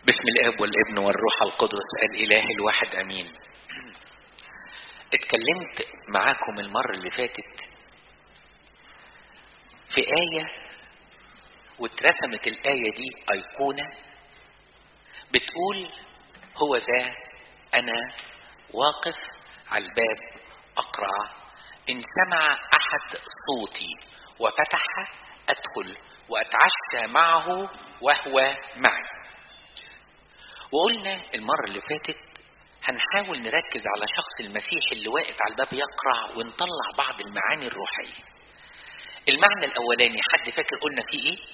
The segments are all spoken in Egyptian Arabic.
بسم الاب والابن والروح القدس الاله الواحد امين اتكلمت معاكم المرة اللي فاتت في آية واترسمت الآية دي أيقونة بتقول هو ذا أنا واقف على الباب أقرع إن سمع أحد صوتي وفتح أدخل وأتعشى معه وهو معي وقلنا المرة اللي فاتت هنحاول نركز على شخص المسيح اللي واقف على الباب يقرع ونطلع بعض المعاني الروحية المعنى الأولاني حد فاكر قلنا فيه إيه؟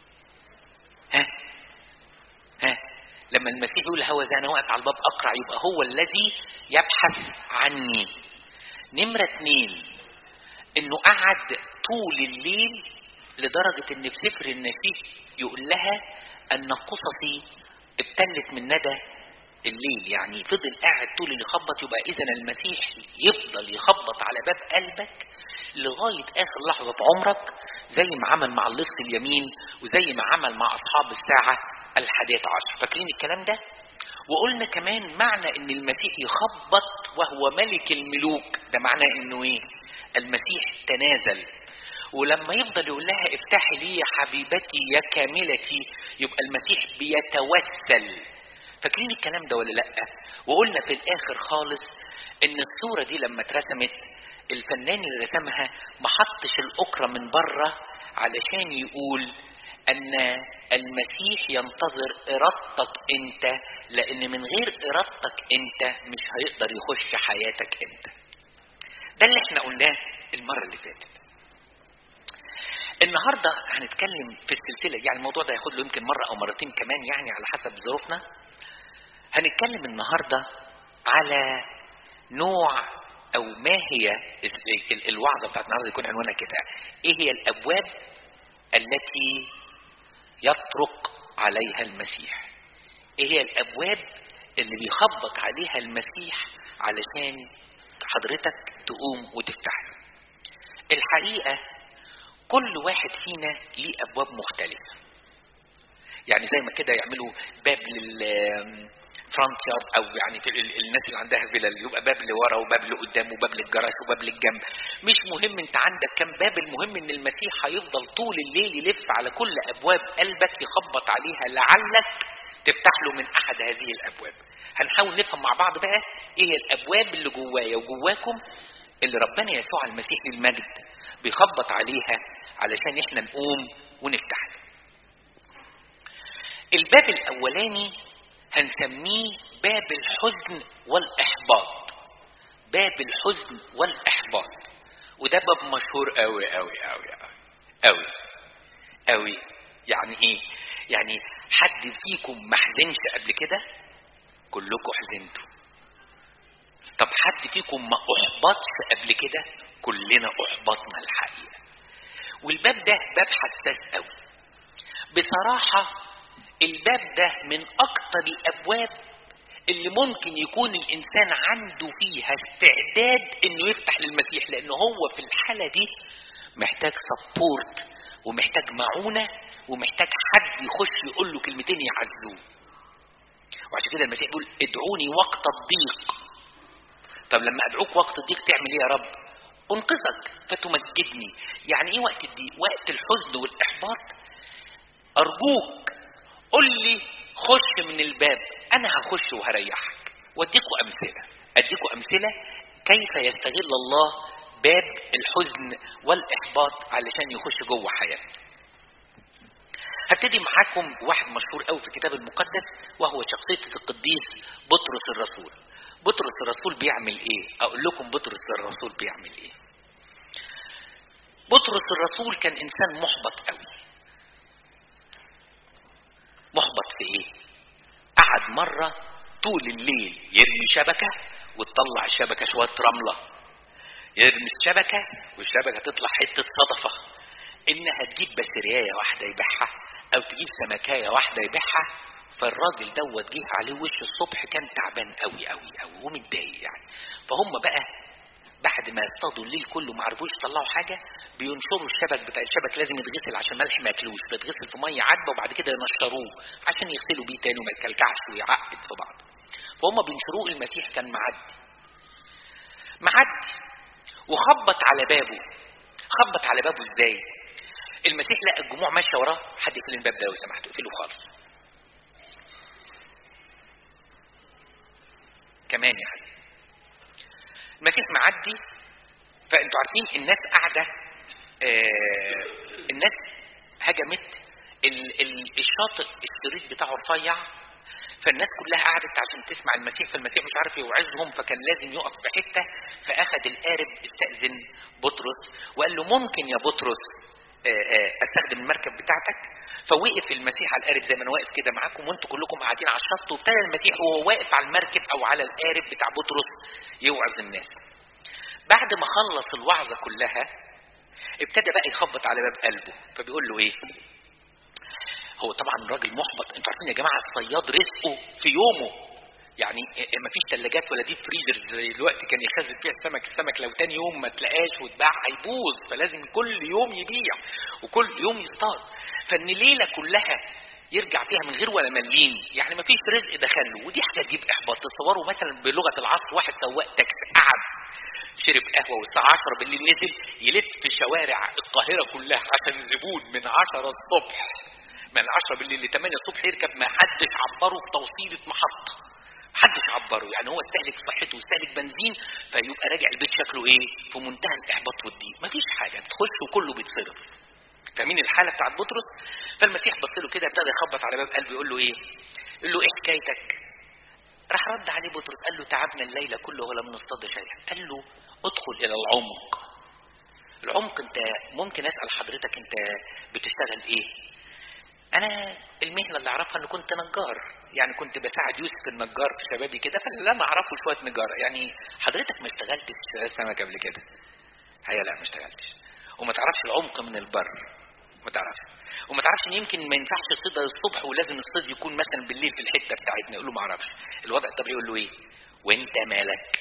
ها؟ ها؟ لما المسيح يقول هو ذا أنا واقف على الباب أقرع يبقى هو الذي يبحث عني نمرة اتنين إنه قعد طول الليل لدرجة إن في سفر النسيح يقول لها أن قصصي ابتلت من ندى الليل يعني فضل قاعد طول اللي يخبط يبقى اذا المسيح يفضل يخبط على باب قلبك لغايه اخر لحظه في عمرك زي ما عمل مع اللص اليمين وزي ما عمل مع اصحاب الساعه الحادية عشر فاكرين الكلام ده وقلنا كمان معنى ان المسيح يخبط وهو ملك الملوك ده معناه انه ايه المسيح تنازل ولما يفضل يقول لها افتحي لي يا حبيبتي يا كاملتي يبقى المسيح بيتوسل فاكرين الكلام ده ولا لا وقلنا في الاخر خالص ان الصورة دي لما اترسمت الفنان اللي رسمها ما حطش الاكرة من بره علشان يقول ان المسيح ينتظر ارادتك انت لان من غير ارادتك انت مش هيقدر يخش حياتك انت ده اللي احنا قلناه المرة اللي فاتت النهارده هنتكلم في السلسله يعني الموضوع ده هياخد له يمكن مره او مرتين كمان يعني على حسب ظروفنا هنتكلم النهارده على نوع او ما هي الوعظه بتاعت النهارده يكون عنوانها كده ايه هي الابواب التي يطرق عليها المسيح ايه هي الابواب اللي بيخبط عليها المسيح علشان حضرتك تقوم وتفتح له الحقيقه كل واحد فينا ليه ابواب مختلفه يعني زي ما كده يعملوا باب لل فرونت يارد او يعني في الناس اللي عندها فيلل يبقى باب لورا وباب لقدام وباب للجراج وباب للجنب مش مهم انت عندك كام باب المهم ان المسيح هيفضل طول الليل يلف على كل ابواب قلبك يخبط عليها لعلك تفتح له من احد هذه الابواب هنحاول نفهم مع بعض بقى ايه هي الابواب اللي جوايا وجواكم اللي ربنا يسوع المسيح للمجد بيخبط عليها علشان احنا نقوم ونفتح له. الباب الاولاني هنسميه باب الحزن والاحباط. باب الحزن والاحباط. وده باب مشهور قوي قوي قوي قوي قوي يعني ايه؟ يعني حد فيكم ما حزنش قبل كده؟ كلكم حزنتوا. طب حد فيكم ما احبطش قبل كده؟ كلنا احبطنا الحقيقه والباب ده باب حساس قوي بصراحه الباب ده من اكتر الابواب اللي ممكن يكون الانسان عنده فيها استعداد انه يفتح للمسيح لان هو في الحاله دي محتاج سبورت ومحتاج معونه ومحتاج حد يخش يقول له كلمتين يعزوه وعشان كده المسيح بيقول ادعوني وقت الضيق طب لما ادعوك وقت الضيق تعمل ايه يا رب انقذك فتمجدني يعني ايه وقت الضيق وقت الحزن والاحباط ارجوك قل لي خش من الباب انا هخش وهريحك واديكوا امثله اديكوا امثله كيف يستغل الله باب الحزن والاحباط علشان يخش جوه حياتنا هبتدي معاكم واحد مشهور قوي في الكتاب المقدس وهو شخصيه القديس بطرس الرسول بطرس الرسول بيعمل ايه اقول لكم بطرس الرسول بيعمل ايه بطرس الرسول كان انسان محبط قوي محبط في ايه قعد مرة طول الليل يرمي شبكة وتطلع الشبكة شوية رملة يرمي الشبكة والشبكة تطلع حتة صدفة انها تجيب بسرياية واحدة يبيعها او تجيب سمكاية واحدة يبيعها فالراجل دوت جه عليه وش الصبح كان تعبان قوي قوي قوي ومتضايق يعني فهم بقى بعد ما اصطادوا الليل كله ما عرفوش يطلعوا حاجه بينشروا الشبك بتاع الشبك لازم يتغسل عشان ملح ما ياكلوش بيتغسل في ميه عذبه وبعد كده ينشروه عشان يغسلوا بيه تاني وما يتكلكعش ويعقد في بعض فهم بينشروه المسيح كان معدي معدي وخبط على بابه خبط على بابه ازاي المسيح لقى الجموع ماشيه وراه حد يقفل الباب ده لو سمحت اقفله خالص كمان يعني المسيح معدي فانتوا عارفين الناس قاعده آه الناس هجمت ال ال الشاطئ الشريط بتاعه رفيع فالناس كلها قعدت عشان تسمع المسيح فالمسيح مش عارف يوعظهم فكان لازم يقف في حته فاخد القارب استاذن بطرس وقال له ممكن يا بطرس استخدم المركب بتاعتك فوقف المسيح على القارب زي ما انا واقف كده معاكم وانتوا كلكم قاعدين على الشط وابتدى المسيح وهو واقف على المركب او على القارب بتاع بطرس يوعظ الناس بعد ما خلص الوعظه كلها ابتدى بقى يخبط على باب قلبه فبيقول له ايه هو طبعا راجل محبط انتوا عارفين يا جماعه الصياد رزقه في يومه يعني ما فيش ثلاجات ولا ديب فريزرز زي دلوقتي كان يخزن فيها السمك السمك لو تاني يوم ما تلاقاش واتباع هيبوظ فلازم كل يوم يبيع وكل يوم يصطاد فان ليله كلها يرجع فيها من غير ولا مليم يعني ما فيش رزق دخله ودي حاجه تجيب احباط تصوروا مثلا بلغه العصر واحد سواق تاكسي قعد شرب قهوه والساعه 10 بالليل نزل يلف في شوارع القاهره كلها عشان زبون من 10 الصبح من 10 بالليل ل 8 الصبح يركب ما حدش عبره في توصيله محطه محدش عبره يعني هو استهلك صحته واستهلك بنزين فيبقى راجع البيت شكله ايه في منتهى الاحباط والضيق مفيش حاجه بتخش وكله بيتصرف فاهمين الحاله بتاعت بطرس فالمسيح بص له كده ابتدى يخبط على باب قلبه يقول له ايه يقول له ايه حكايتك راح رد عليه بطرس قال له تعبنا الليله كله ولم نصطاد شيئا قال له ادخل الى العمق العمق انت ممكن اسال حضرتك انت بتشتغل ايه انا المهنه اللي اعرفها ان كنت نجار يعني كنت بساعد يوسف النجار في شبابي كده فاللي انا اعرفه شويه نجاره يعني حضرتك ما اشتغلتش سمك قبل كده هي لا ما اشتغلتش وما تعرفش العمق من البر ما تعرفش وما تعرفش ان يمكن ما ينفعش الصيد الصبح ولازم الصيد يكون مثلا بالليل في الحته بتاعتنا يقول له ما اعرفش الوضع طب يقول له ايه وانت مالك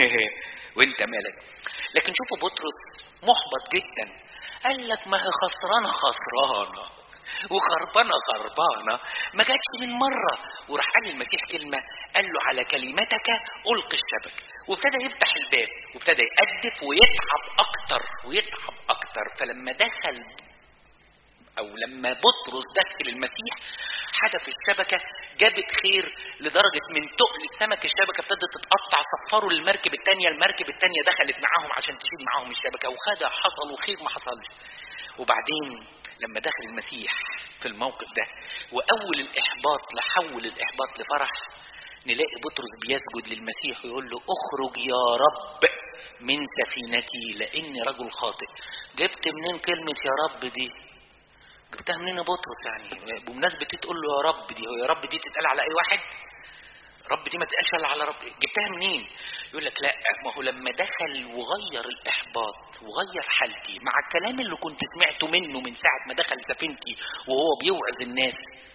وانت مالك لكن شوفوا بطرس محبط جدا قال لك ما هي خسرانه خسرانه وخربانه خربانه ما جاتش من مره وراح قال المسيح كلمه قال له على كلمتك القي الشبك وابتدى يفتح الباب وابتدى يقدف ويتعب اكتر ويتعب اكتر فلما دخل او لما بطرس دخل المسيح حدف الشبكه جابت خير لدرجه من تقل السمك الشبكه ابتدت تتقطع صفروا للمركب الثانيه المركب الثانيه دخلت معاهم عشان تشيل معاهم الشبكه وخدها حصل وخير ما حصلش وبعدين لما دخل المسيح في الموقف ده واول الاحباط لحول الاحباط لفرح نلاقي بطرس بيسجد للمسيح ويقول له اخرج يا رب من سفينتي لاني رجل خاطئ جبت منين كلمه يا رب دي جبتها منين يا بطرس يعني بمناسبه تقول له يا رب دي هو يا رب دي تتقال على اي واحد رب دي ما تقالش الا على رب جبتها منين يقول لك لا ما هو لما دخل وغير الاحباط وغير حالتي مع الكلام اللي كنت سمعته منه من ساعه ما دخل سفينتي وهو بيوعظ الناس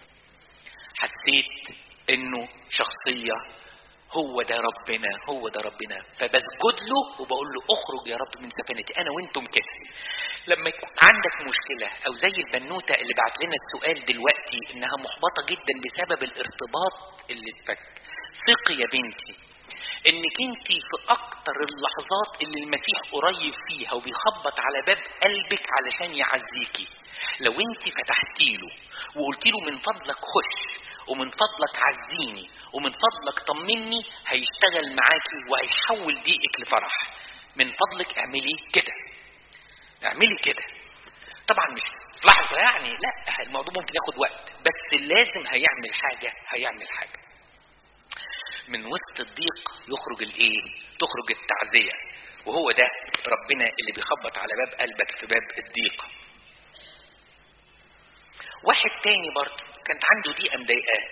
حسيت انه شخصيه هو ده ربنا هو ده ربنا فبسجد له وبقول له اخرج يا رب من سفينتي انا وانتم كده لما يكون عندك مشكله او زي البنوته اللي بعت لنا السؤال دلوقتي انها محبطه جدا بسبب الارتباط اللي اتفك ثقي يا بنتي انك انت في اكتر اللحظات اللي المسيح قريب فيها وبيخبط على باب قلبك علشان يعزيكي لو انت فتحتي له وقلت له من فضلك خش ومن فضلك عزيني ومن فضلك طمني هيشتغل معاكي وهيحول ضيقك لفرح من فضلك اعملي كده اعملي كده طبعا مش في لحظه يعني لا الموضوع ممكن ياخد وقت بس لازم هيعمل حاجه هيعمل حاجه من وسط الضيق يخرج الايه تخرج التعزيه وهو ده ربنا اللي بيخبط على باب قلبك في باب الضيق واحد تاني برضه كانت عنده ضيقه مضايقاه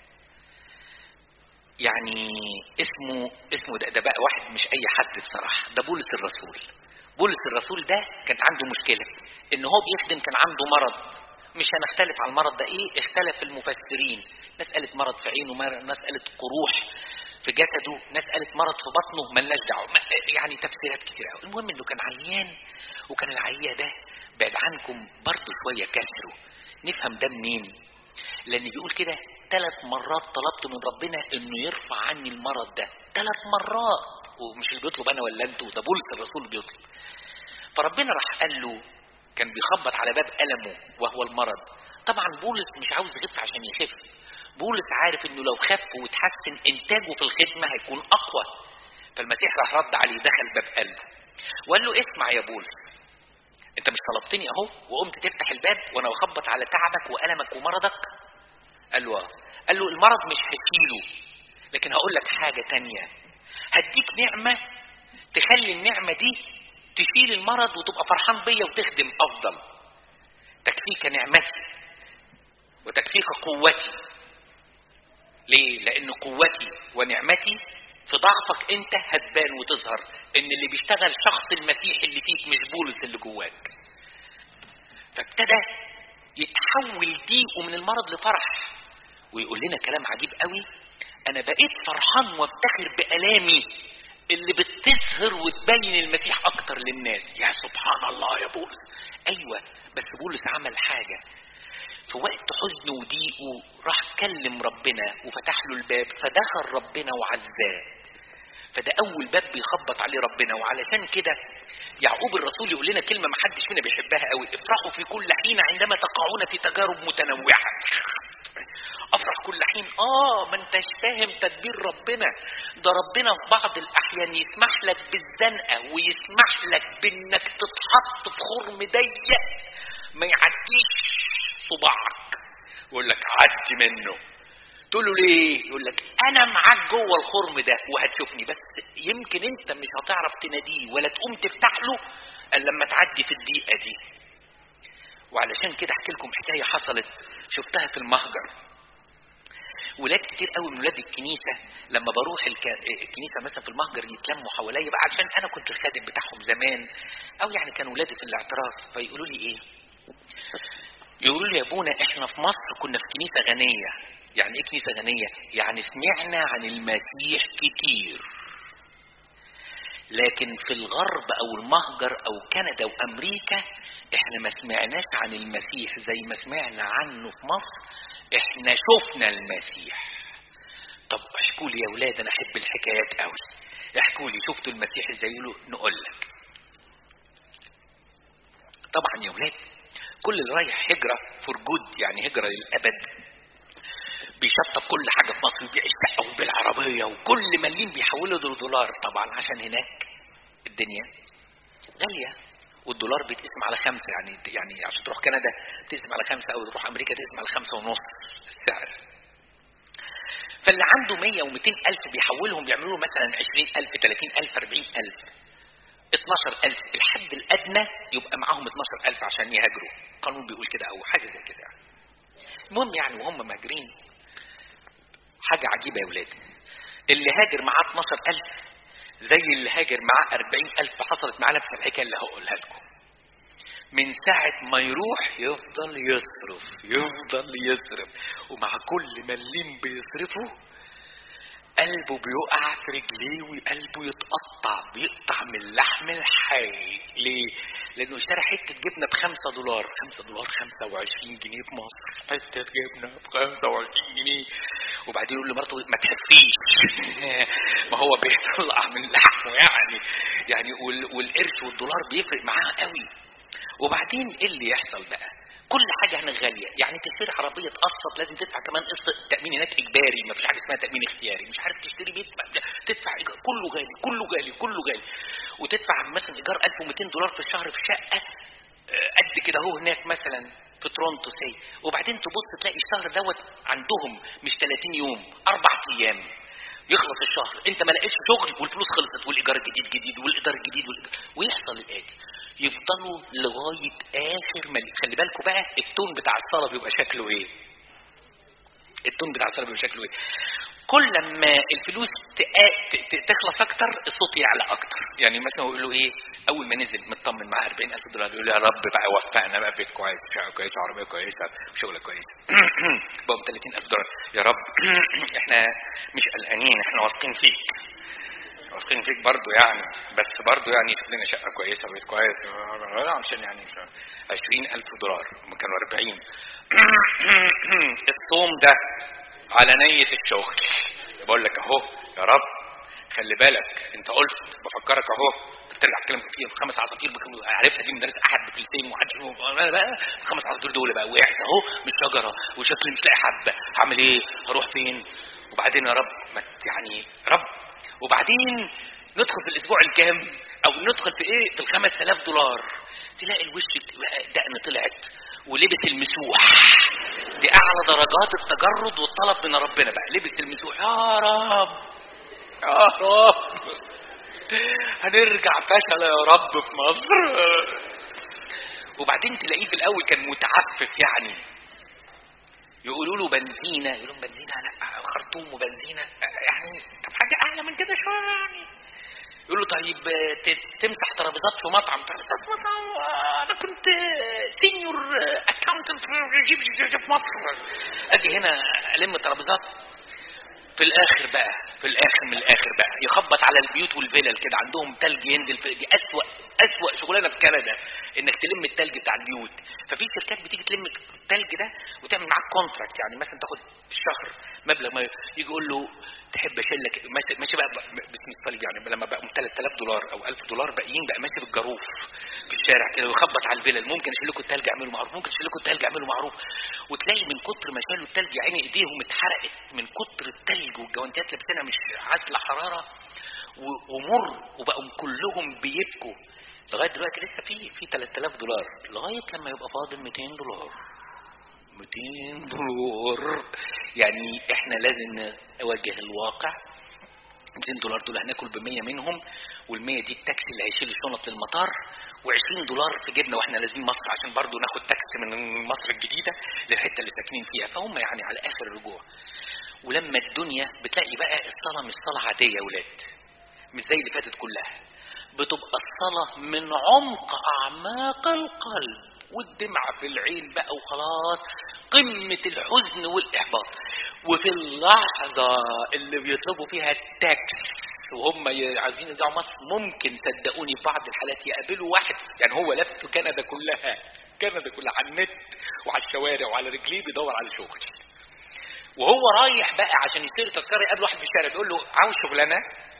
يعني اسمه اسمه ده, ده بقى واحد مش اي حد بصراحه ده بولس الرسول بولس الرسول ده كانت عنده مشكله ان هو بيخدم كان عنده مرض مش هنختلف على المرض ده ايه اختلف المفسرين ناس قالت مرض في عينه ناس قالت قروح في جسده ناس قالت مرض في بطنه ملناش دعوه ما- يعني تفسيرات كتير قوي المهم انه كان عيان وكان العيان ده بعد عنكم برضه شويه كسره نفهم ده منين لان بيقول كده ثلاث مرات طلبت من ربنا انه يرفع عني المرض ده ثلاث مرات ومش اللي بيطلب انا ولا انتوا ده بولس الرسول اللي بيطلب فربنا راح قال له كان بيخبط على باب ألمه وهو المرض طبعا بولس مش عاوز يخف عشان يخف بولس عارف انه لو خف وتحسن انتاجه في الخدمة هيكون اقوى فالمسيح راح رد عليه دخل باب قلبه وقال له اسمع يا بولس انت مش طلبتني اهو وقمت تفتح الباب وانا بخبط على تعبك والمك ومرضك قال له اه قال له المرض مش هشيله لكن هقول لك حاجة تانية هديك نعمة تخلي النعمة دي تشيل المرض وتبقى فرحان بيا وتخدم افضل تكفيك نعمتي وتكفيك قوتي ليه لان قوتي ونعمتي في ضعفك انت هتبان وتظهر ان اللي بيشتغل شخص المسيح اللي فيك مش بولس اللي جواك فابتدى يتحول ضيقه من المرض لفرح ويقول لنا كلام عجيب قوي انا بقيت فرحان وافتخر بالامي اللي بتظهر وتبين المسيح اكتر للناس يا سبحان الله يا بولس ايوه بس بولس عمل حاجه في وقت حزنه وضيقه راح كلم ربنا وفتح له الباب فدخل ربنا وعزاه فده اول باب بيخبط عليه ربنا وعلشان كده يعقوب الرسول يقول لنا كلمه ما حدش فينا بيحبها قوي افرحوا في كل حين عندما تقعون في تجارب متنوعه افرح كل حين اه ما انتش فاهم تدبير ربنا ده ربنا في بعض الاحيان يسمح لك بالزنقه ويسمح لك بانك تتحط في خرم ضيق ما يعديش صباعك ويقول لك عدي منه تقول له ليه يقول لك انا معاك جوه الخرم ده وهتشوفني بس يمكن انت مش هتعرف تناديه ولا تقوم تفتح له الا لما تعدي في الضيقه دي وعلشان كده احكي لكم حكايه حصلت شفتها في المهجر ولاد كتير قوي من ولاد الكنيسه لما بروح الك... الكنيسه مثلا في المهجر يتلموا حواليا بقى عشان انا كنت الخادم بتاعهم زمان او يعني كانوا ولادي في الاعتراف فيقولوا لي ايه يقولوا لي يا ابونا احنا في مصر كنا في كنيسه غنيه يعني ايه كنيسه غنيه يعني سمعنا عن المسيح كتير لكن في الغرب او المهجر او كندا وامريكا احنا ما سمعناش عن المسيح زي ما سمعنا عنه في مصر احنا شفنا المسيح طب احكوا لي يا ولاد انا احب الحكايات قوي احكوا لي شفتوا المسيح ازاي يقولوا نقول لك طبعا يا ولاد كل اللي رايح هجرة فور جود يعني هجرة للأبد بيشطب كل حاجة في مصر ويبيع الشقة ويبيع العربية وكل مليم بيحوله دولار طبعا عشان هناك الدنيا غالية والدولار بيتقسم على خمسة يعني يعني عشان تروح كندا تقسم على خمسة أو تروح أمريكا تقسم على خمسة ونص السعر فاللي عنده 100 و200 ألف بيحولهم بيعملوا له مثلا 20 ألف 30 ألف 40 ألف 12000 الحد الأدنى يبقى معاهم 12000 عشان يهاجروا القانون بيقول كده أو حاجة زي كده يعني المهم يعني وهم مهاجرين حاجة عجيبة يا ولاد اللي هاجر معاه 12000 زي اللي هاجر معاه 40000 حصلت معاه نفس الحكاية اللي هقولها لكم من ساعة ما يروح يفضل يصرف يفضل يصرف ومع كل مليم بيصرفه قلبه بيقع في رجليه وقلبه يتقطع بيقطع من اللحم الحي ليه؟ لأنه اشترى حتة جبنة بخمسة دولار خمسة دولار خمسة وعشرين جنيه في مصر حتة جبنة بخمسة وعشرين جنيه وبعدين يقول لمرته ما تحفيش ما هو بيطلع من لحمه يعني يعني وال- والقرش والدولار بيفرق معاه قوي وبعدين ايه اللي يحصل بقى كل حاجة هناك غالية يعني تشتري عربية تقسط لازم تدفع كمان قسط تأمين هناك إجباري ما فيش حاجة اسمها تأمين اختياري مش عارف تشتري بيت ما- تدفع إيجار كله غالي كله غالي كله غالي وتدفع مثلا إيجار 1200 دولار في الشهر في شقة آه، قد كده اهو هناك مثلا في تورونتو سي وبعدين تبص تلاقي الشهر دوت عندهم مش 30 يوم أربع أيام يخلص الشهر انت ما لقيتش شغل والفلوس خلصت والايجار الجديد جديد والايجار الجديد والإيجار. ويحصل الاتي يفضلوا لغايه اخر ما خلي بالكم بقى التون بتاع الصلاه بيبقى شكله ايه التون بتاع الصلاه بيبقى شكله ايه كل ما الفلوس تقا- ت- ت- تخلص اكتر الصوت يعلى اكتر يعني مثلا يقول له ايه اول ما نزل مطمن معاه 40000 دولار يقول له يا رب بقى وفقنا بقى بيت كويس شقه كويسه عربيه كويسه شغله كويسه بقى 30000 دولار يا رب احنا مش قلقانين احنا واثقين فيك واثقين فيك برضو يعني بس برضو يعني شوف لنا شقه كويسه بيت كويس عشان يعني 20000 دولار هم كانوا 40 الصوم ده على نية الشغل بقول لك اهو يا رب خلي بالك انت قلت بفكرك اهو بترجع تتكلم كتير خمس عصافير بكم عرفتها دي مدرس احد بكلتين ومحدش انا بقى خمس عصافير دول بقى وقعت اهو من الشجره وشكلي مش لاقي حبه هعمل ايه؟ هروح فين؟ وبعدين يا رب ما ت- يعني رب وبعدين ندخل في الاسبوع الكام او ندخل في ايه في ال 5000 دولار تلاقي الوش بت- دقن طلعت ولبس المسوح دي اعلى درجات التجرد والطلب من ربنا بقى لبس المسوح يا رب يا رب هنرجع فشل يا رب في مصر وبعدين تلاقيه في الاول كان متعفف يعني يقولوا له بنزينه يقولوا له بنزينه لا خرطوم وبنزينه يعني طب حاجه اعلى من كده شويه يعني يقول له طيب ت- تمسح ترابيزات في مطعم ترابيزات مطعم آه، انا كنت سينيور اكاونتنت في مصر اجي هنا الم ترابيزات في الاخر بقى في الاخر من الاخر بقى يخبط على البيوت والفلل كده عندهم تلج ينزل في دي اسوأ اسوأ شغلانه في كندا انك تلم التلج بتاع البيوت ففي شركات بتيجي تلم التلج ده وتعمل معاك كونتراكت يعني مثلا تاخد في الشهر مبلغ ما يجي يقول له تحب اشيلك ماشي ماشي بقى باسم الطالب يعني لما بقى 3000 دولار او 1000 دولار باقيين بقى ماشي بالجاروف في الشارع كده ويخبط على الفلل ممكن اشيل لكم التلج اعملوا معروف ممكن اشيل لكم التلج اعملوا معروف وتلاقي من كتر ما شالوا التلج يا عيني ايديهم اتحرقت من كتر التلج والجوانتيات لابسينها مش عازله حراره و- ومر وبقوا كلهم بيبكوا لغايه دلوقتي لسه في في 3000 دولار لغايه لما يبقى فاضل 200 دولار 200 دولار يعني احنا لازم نواجه الواقع 200 دولار دول هناكل ب 100 منهم وال100 دي التاكسي اللي هيشيل الشنط للمطار و20 دولار في جيبنا واحنا نازلين مصر عشان برضو ناخد تاكسي من مصر الجديده للحته اللي ساكنين فيها فهم يعني على اخر الرجوع ولما الدنيا بتلاقي بقى الصلاه مش صلاه عاديه يا ولاد مش زي اللي فاتت كلها بتبقى الصلاه من عمق اعماق القلب والدمعة في العين بقى وخلاص قمة الحزن والإحباط وفي اللحظة اللي بيطلبوا فيها التاكس وهم ي- عايزين يرجعوا مصر ممكن صدقوني في بعض الحالات يقابلوا واحد يعني هو لف كندا كلها كندا كلها على النت وعلى الشوارع وعلى رجليه بيدور على شغل وهو رايح بقى عشان يشتري تذكره يقابل واحد في الشارع بيقول له عاوز شغلانه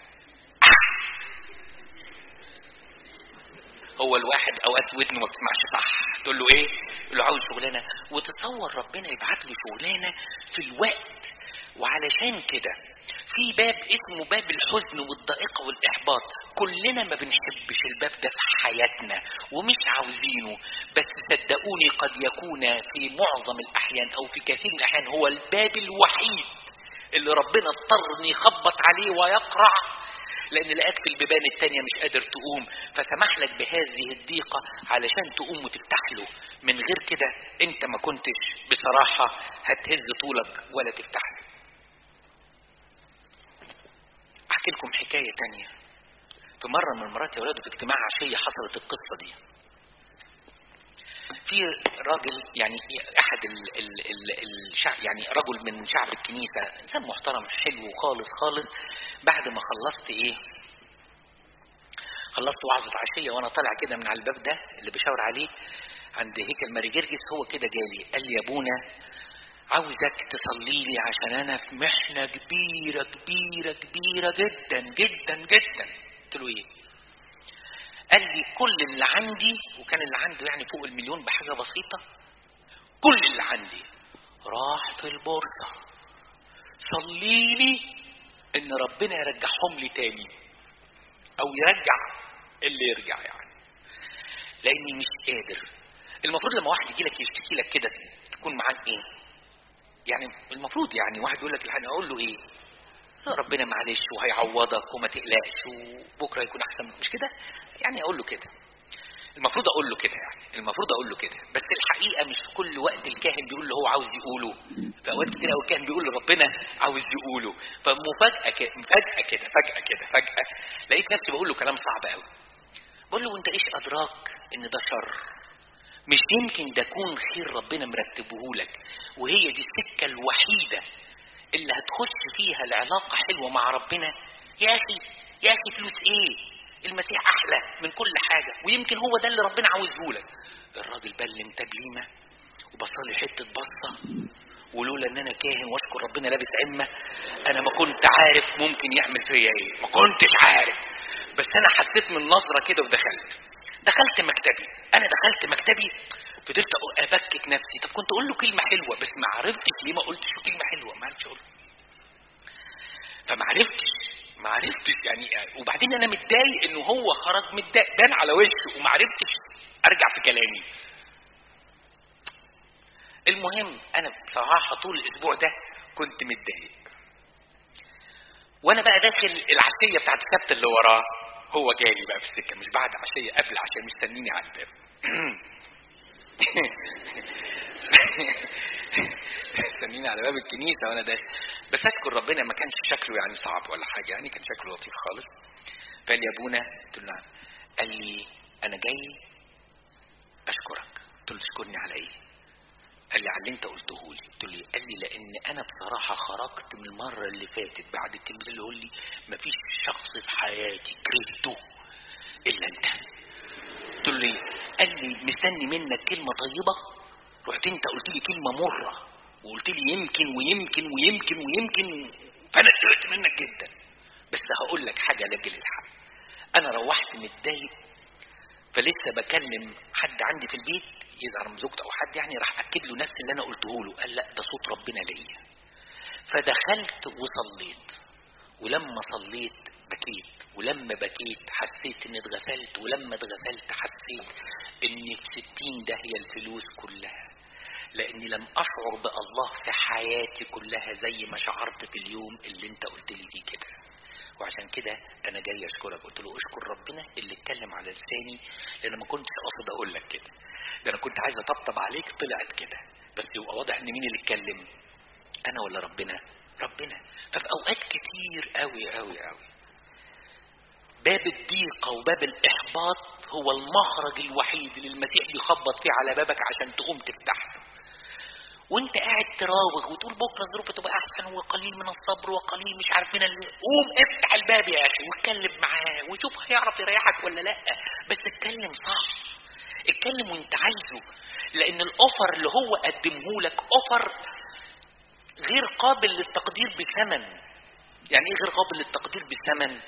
هو الواحد اوقات ودنه ما بتسمعش صح تقول له ايه يقول له عاوز شغلانه وتتصور ربنا يبعت له شغلانه في الوقت وعلشان كده في باب اسمه باب الحزن والضائقه والاحباط كلنا ما بنحبش الباب ده في حياتنا ومش عاوزينه بس صدقوني قد يكون في معظم الاحيان او في كثير من الاحيان هو الباب الوحيد اللي ربنا اضطر إنه يخبط عليه ويقرع لان لقاك في البيبان التانية مش قادر تقوم فسمح لك بهذه الضيقة علشان تقوم وتفتح له من غير كده انت ما كنتش بصراحة هتهز طولك ولا تفتح له احكي لكم حكاية تانية في مرة من المرات يا ولاد في اجتماع عشية حصلت القصة دي في راجل يعني احد ال ال ال الشعب يعني رجل من شعب الكنيسه انسان محترم حلو خالص خالص بعد ما خلصت ايه خلصت وعظة عشية وانا طالع كده من على الباب ده اللي بشاور عليه عند هيكل ماري جرجس هو كده جالي قال لي يا ابونا عاوزك تصلي لي عشان انا في محنة كبيرة كبيرة كبيرة جدا جدا جدا قلت له ايه قال لي كل اللي عندي وكان اللي عنده يعني فوق المليون بحاجة بسيطة كل اللي عندي راح في البورصة صلي لي ان ربنا يرجعهم لي تاني او يرجع اللي يرجع يعني لاني مش قادر المفروض لما واحد يجي لك يشتكي لك كده تكون معاه ايه يعني المفروض يعني واحد يقول لك الحاجة اقول له ايه لا ربنا معلش وهيعوضك وما تقلقش وبكره يكون احسن مش كده يعني اقول له كده المفروض اقول له كده يعني المفروض اقول له كده بس الحقيقه مش في كل وقت الكاهن بيقول اللي هو عاوز يقوله في اوقات كتير قوي الكاهن بيقول لربنا عاوز يقوله فمفاجاه كده فجاه كده فجاه كده فجاه لقيت نفسي بقول له كلام صعب قوي بقول له وانت ايش ادراك ان ده شر مش يمكن ده يكون خير ربنا مرتبه لك وهي دي السكه الوحيده اللي هتخش فيها العلاقه حلوه مع ربنا يا اخي يا اخي فلوس ايه المسيح احلى من كل حاجه ويمكن هو ده اللي ربنا عاوزه لك الراجل بلم تبليمه وبصلي حته بصه ولولا ان انا كاهن واشكر ربنا لابس عمه انا ما كنت عارف ممكن يعمل فيا ايه ما كنتش عارف بس انا حسيت من نظره كده ودخلت دخلت مكتبي انا دخلت مكتبي فضلت ابكت نفسي طب كنت اقول له كلمه حلوه بس ما عرفتش ليه ما قلتش له كلمه حلوه ما عرفتش اقول فما عرفتش ما عرفتش يعني وبعدين انا متضايق انه هو خرج متضايق بان على وشه وما عرفتش ارجع في كلامي المهم انا بصراحه طول الاسبوع ده كنت متضايق وانا بقى داخل العشيه بتاعت السبت اللي وراه هو جالي بقى في السكه مش بعد عشيه قبل عشان مستنيني على الباب مستنيني على باب الكنيسه وانا داخل بس اشكر ربنا ما كانش شكله يعني صعب ولا حاجه يعني كان شكله لطيف خالص فقال لي يا ابونا قلت له نعم قال لي انا جاي اشكرك قلت له تشكرني على ايه قال لي على اللي انت قلته لي قلت له قال لي لان انا بصراحه خرجت من المره اللي فاتت بعد الكلمتين اللي قول لي مفيش شخص في حياتي كرهته الا انت قلت له قال لي مستني منك كلمه طيبه رحت انت قلت لي كلمه مره وقلت لي يمكن ويمكن ويمكن ويمكن فانا اتضايقت منك جدا بس هقول لك حاجه لاجل الحق انا روحت متضايق فلسه بكلم حد عندي في البيت يظهر من زوجته او حد يعني راح اكد له نفس اللي انا قلته له قال لا ده صوت ربنا ليا فدخلت وصليت ولما صليت بكيت ولما بكيت حسيت اني اتغسلت ولما اتغسلت حسيت اني في ستين داهية الفلوس كلها لاني لم اشعر بالله في حياتي كلها زي ما شعرت في اليوم اللي انت قلت لي فيه كده وعشان كده انا جاي اشكرك قلت له اشكر ربنا اللي اتكلم على لساني لان ما كنتش قاصد اقول لك كده ده انا كنت عايز اطبطب عليك طلعت كده بس يبقى واضح ان مين اللي اتكلم انا ولا ربنا ربنا ففي اوقات كتير قوي قوي قوي باب الضيقة وباب الإحباط هو المخرج الوحيد اللي المسيح بيخبط فيه على بابك عشان تقوم تفتحه وانت قاعد تراوغ وتقول بكره الظروف تبقى احسن وقليل من الصبر وقليل مش عارف من اللي قوم افتح الباب يا اخي واتكلم معاه وشوف هيعرف يريحك ولا لا بس اتكلم صح اتكلم وانت عايزه لان الاوفر اللي هو قدمه لك اوفر غير قابل للتقدير بثمن يعني ايه غير قابل للتقدير بثمن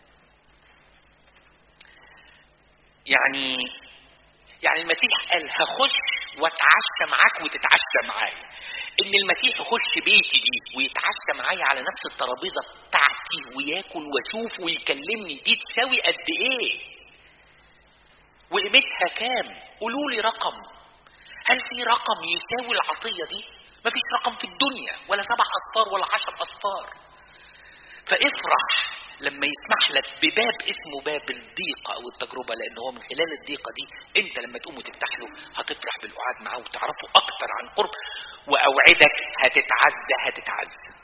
يعني يعني المسيح قال هخش واتعشى معاك وتتعشى معايا ان المسيح يخش بيتي دي ويتعشى معايا على نفس الترابيزه بتاعتي وياكل واشوف ويكلمني دي تساوي قد ايه وقيمتها كام قولوا لي رقم هل في رقم يساوي العطيه دي مفيش رقم في الدنيا ولا سبع اصفار ولا عشر اصفار فافرح لما يسمح لك بباب اسمه باب الضيقة أو التجربة لأن هو من خلال الضيقة دي أنت لما تقوم وتفتح له هتفرح بالقعاد معاه وتعرفه أكتر عن قرب وأوعدك هتتعزى هتتعزى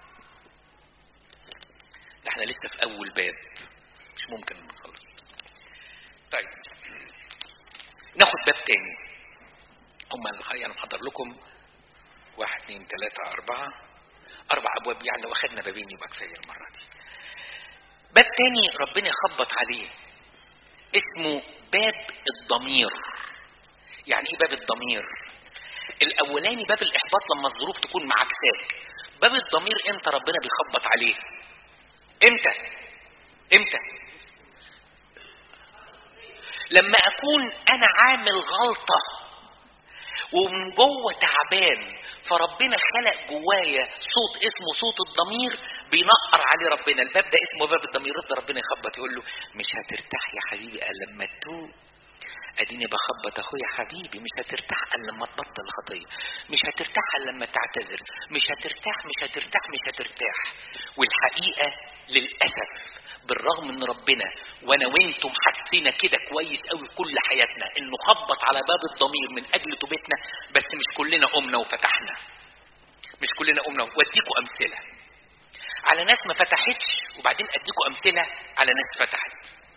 ده احنا لسه في أول باب مش ممكن نخلص طيب ناخد باب تاني هما الحقيقة أنا محضر لكم واحد اثنين ثلاثة أربعة أربع أبواب يعني لو أخدنا بابين يبقى كفاية المرة دي باب تاني ربنا يخبط عليه اسمه باب الضمير يعني ايه باب الضمير الاولاني باب الاحباط لما الظروف تكون معاكساك باب الضمير امتى ربنا بيخبط عليه امتى امتى لما اكون انا عامل غلطه ومن جوه تعبان فربنا خلق جوايا صوت اسمه صوت الضمير بينقر عليه ربنا الباب ده اسمه باب الضمير رد ربنا يخبط يقول له مش هترتاح يا حبيبي الا لما تتوب اديني بخبط اخويا حبيبي مش هترتاح الا لما تبطل الخطيه مش هترتاح الا لما تعتذر مش هترتاح مش هترتاح مش هترتاح والحقيقه للاسف بالرغم ان ربنا وانا وانتم حسينا كده كويس قوي في كل حياتنا انه خبط على باب الضمير من اجل توبتنا بس مش كلنا قمنا وفتحنا مش كلنا قمنا واديكم امثله على ناس ما فتحتش وبعدين اديكم امثله على ناس فتحت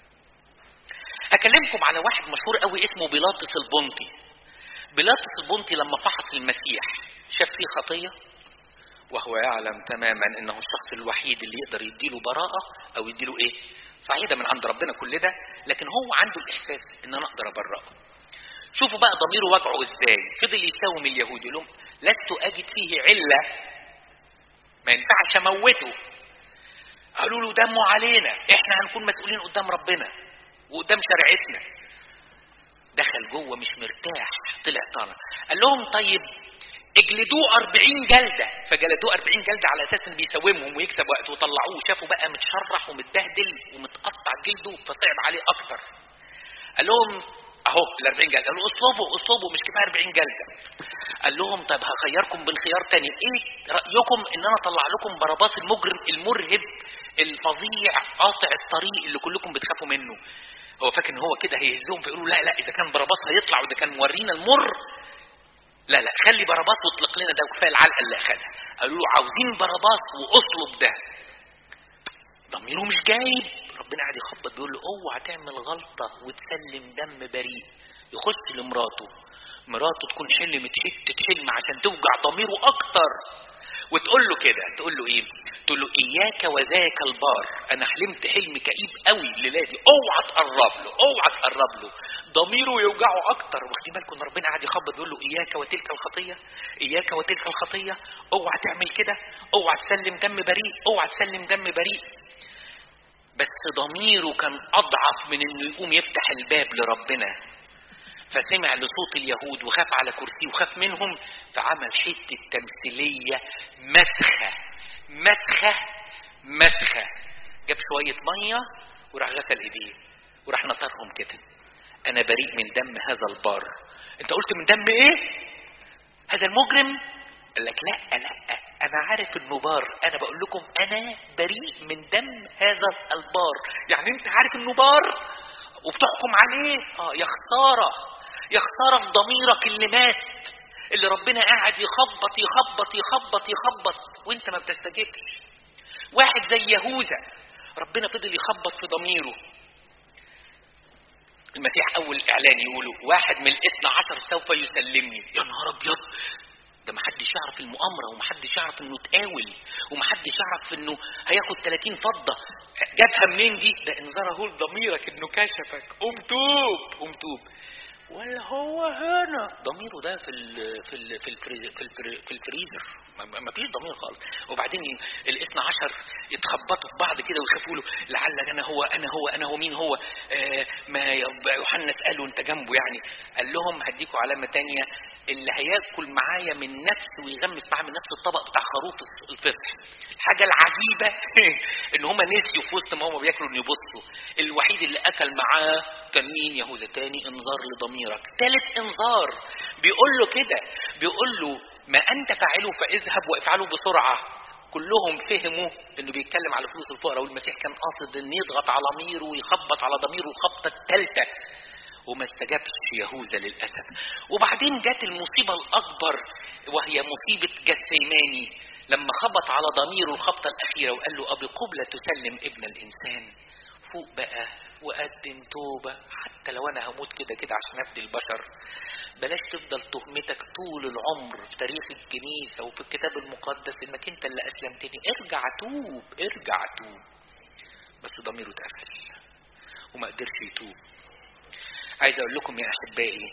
هكلمكم على واحد مشهور قوي اسمه بيلاطس البنطي بيلاطس البنطي لما فحص المسيح شاف فيه خطيه وهو يعلم تماما انه الشخص الوحيد اللي يقدر يديله براءه او يديله ايه صعيدة من عند ربنا كل ده لكن هو عنده الاحساس ان انا اقدر ابرأه شوفوا بقى ضميره وجعه ازاي فضل يساوم اليهود يقول لهم لست اجد فيه عله ما ينفعش اموته قالوا له دمه علينا احنا هنكون مسؤولين قدام ربنا وقدام شريعتنا دخل جوه مش مرتاح طلع طالع قال لهم طيب اجلدوه 40 جلدة فجلدوه 40 جلدة على اساس انه بيساومهم ويكسب وقت وطلعوه شافوا بقى متشرح ومتبهدل ومتقطع جلده فصعب عليه اكتر قال لهم اهو ال 40 جلده قالوا اصلبوا اصلبوا مش كفايه 40 جلده قال لهم طب هخيركم بين خيار تاني ايه رايكم ان انا اطلع لكم باراباس المجرم المرهب الفظيع قاطع الطريق اللي كلكم بتخافوا منه هو فاكر ان هو كده هيهزهم فيقولوا لا لا اذا كان باراباس هيطلع واذا كان مورينا المر لا لا خلي باراباس واطلق لنا ده وكفايه العلقه اللي اخذها قالوا له عاوزين باراباس واصلب ده ضميره مش جايب ربنا قاعد يخبط بيقول له اوعى تعمل غلطه وتسلم دم بريء يخش لمراته مراته تكون حلمت حته حلم عشان توجع ضميره اكتر وتقول له كده تقول له ايه تقول له اياك وذاك البار انا حلمت حلم كئيب قوي الليله دي اوعى تقرب له اوعى تقرب له ضميره يوجعه اكتر واخدين بالكم ربنا قاعد يخبط يقول له اياك وتلك الخطيه اياك وتلك الخطيه اوعى تعمل كده اوعى تسلم دم بريء اوعى تسلم دم بريء بس ضميره كان اضعف من انه يقوم يفتح الباب لربنا فسمع لصوت اليهود وخاف على كرسيه وخاف منهم فعمل حته تمثيليه مسخه مسخه مسخه جاب شويه ميه وراح غسل ايديه وراح نطرهم كده انا بريء من دم هذا البار انت قلت من دم ايه هذا المجرم قال لك لا لا انا عارف انه بار انا بقول لكم انا بريء من دم هذا البار يعني انت عارف انه بار وبتحكم عليه اه يا خساره يا خساره في ضميرك اللي مات اللي ربنا قاعد يخبط يخبط يخبط يخبط وانت ما بتستجبش واحد زي يهوذا ربنا فضل يخبط في ضميره المسيح اول اعلان يقولوا واحد من الاثنى عشر سوف يسلمني يا نهار ابيض ده محدش يعرف المؤامرة ومحدش يعرف انه تقاول ومحدش يعرف انه هياخد 30 فضة جابها منين دي ده انذار اهو لضميرك انه كشفك قوم توب قوم توب ولا هو هنا ضميره ده في ال في ال في الفريزر في, الفري في الفريزر ما فيش ضمير خالص وبعدين الاثنى عشر يتخبطوا في بعض كده ويخافوا له لعل انا هو انا هو انا هو مين هو آه ما يوحنا ساله انت جنبه يعني قال لهم هديكوا علامه تانية اللي هياكل معايا من نفس ويغمس معاه من نفس الطبق بتاع خروف الفصح الحاجة العجيبة ان هما نسيوا في وسط ما هما بياكلوا ان يبصوا الوحيد اللي اكل معاه كان مين يهوذا تاني انذار لضميرك تالت انذار بيقول له كده بيقول له ما انت فاعله فاذهب وافعله بسرعة كلهم فهموا انه بيتكلم على فلوس الفقراء والمسيح كان قاصد ان يضغط على ضميره ويخبط على ضميره الخبطه الثالثه وما استجابش يهوذا للأسف وبعدين جت المصيبة الأكبر وهي مصيبة جثيماني لما خبط على ضميره الخبطة الأخيرة وقال له أبي قبلة تسلم ابن الإنسان فوق بقى وقدم توبة حتى لو أنا هموت كده كده عشان أفدي البشر بلاش تفضل تهمتك طول العمر في تاريخ الكنيسة وفي الكتاب المقدس إنك أنت اللي أسلمتني ارجع توب ارجع توب بس ضميره اتقفل وما قدرش يتوب عايز اقول لكم يا احبائي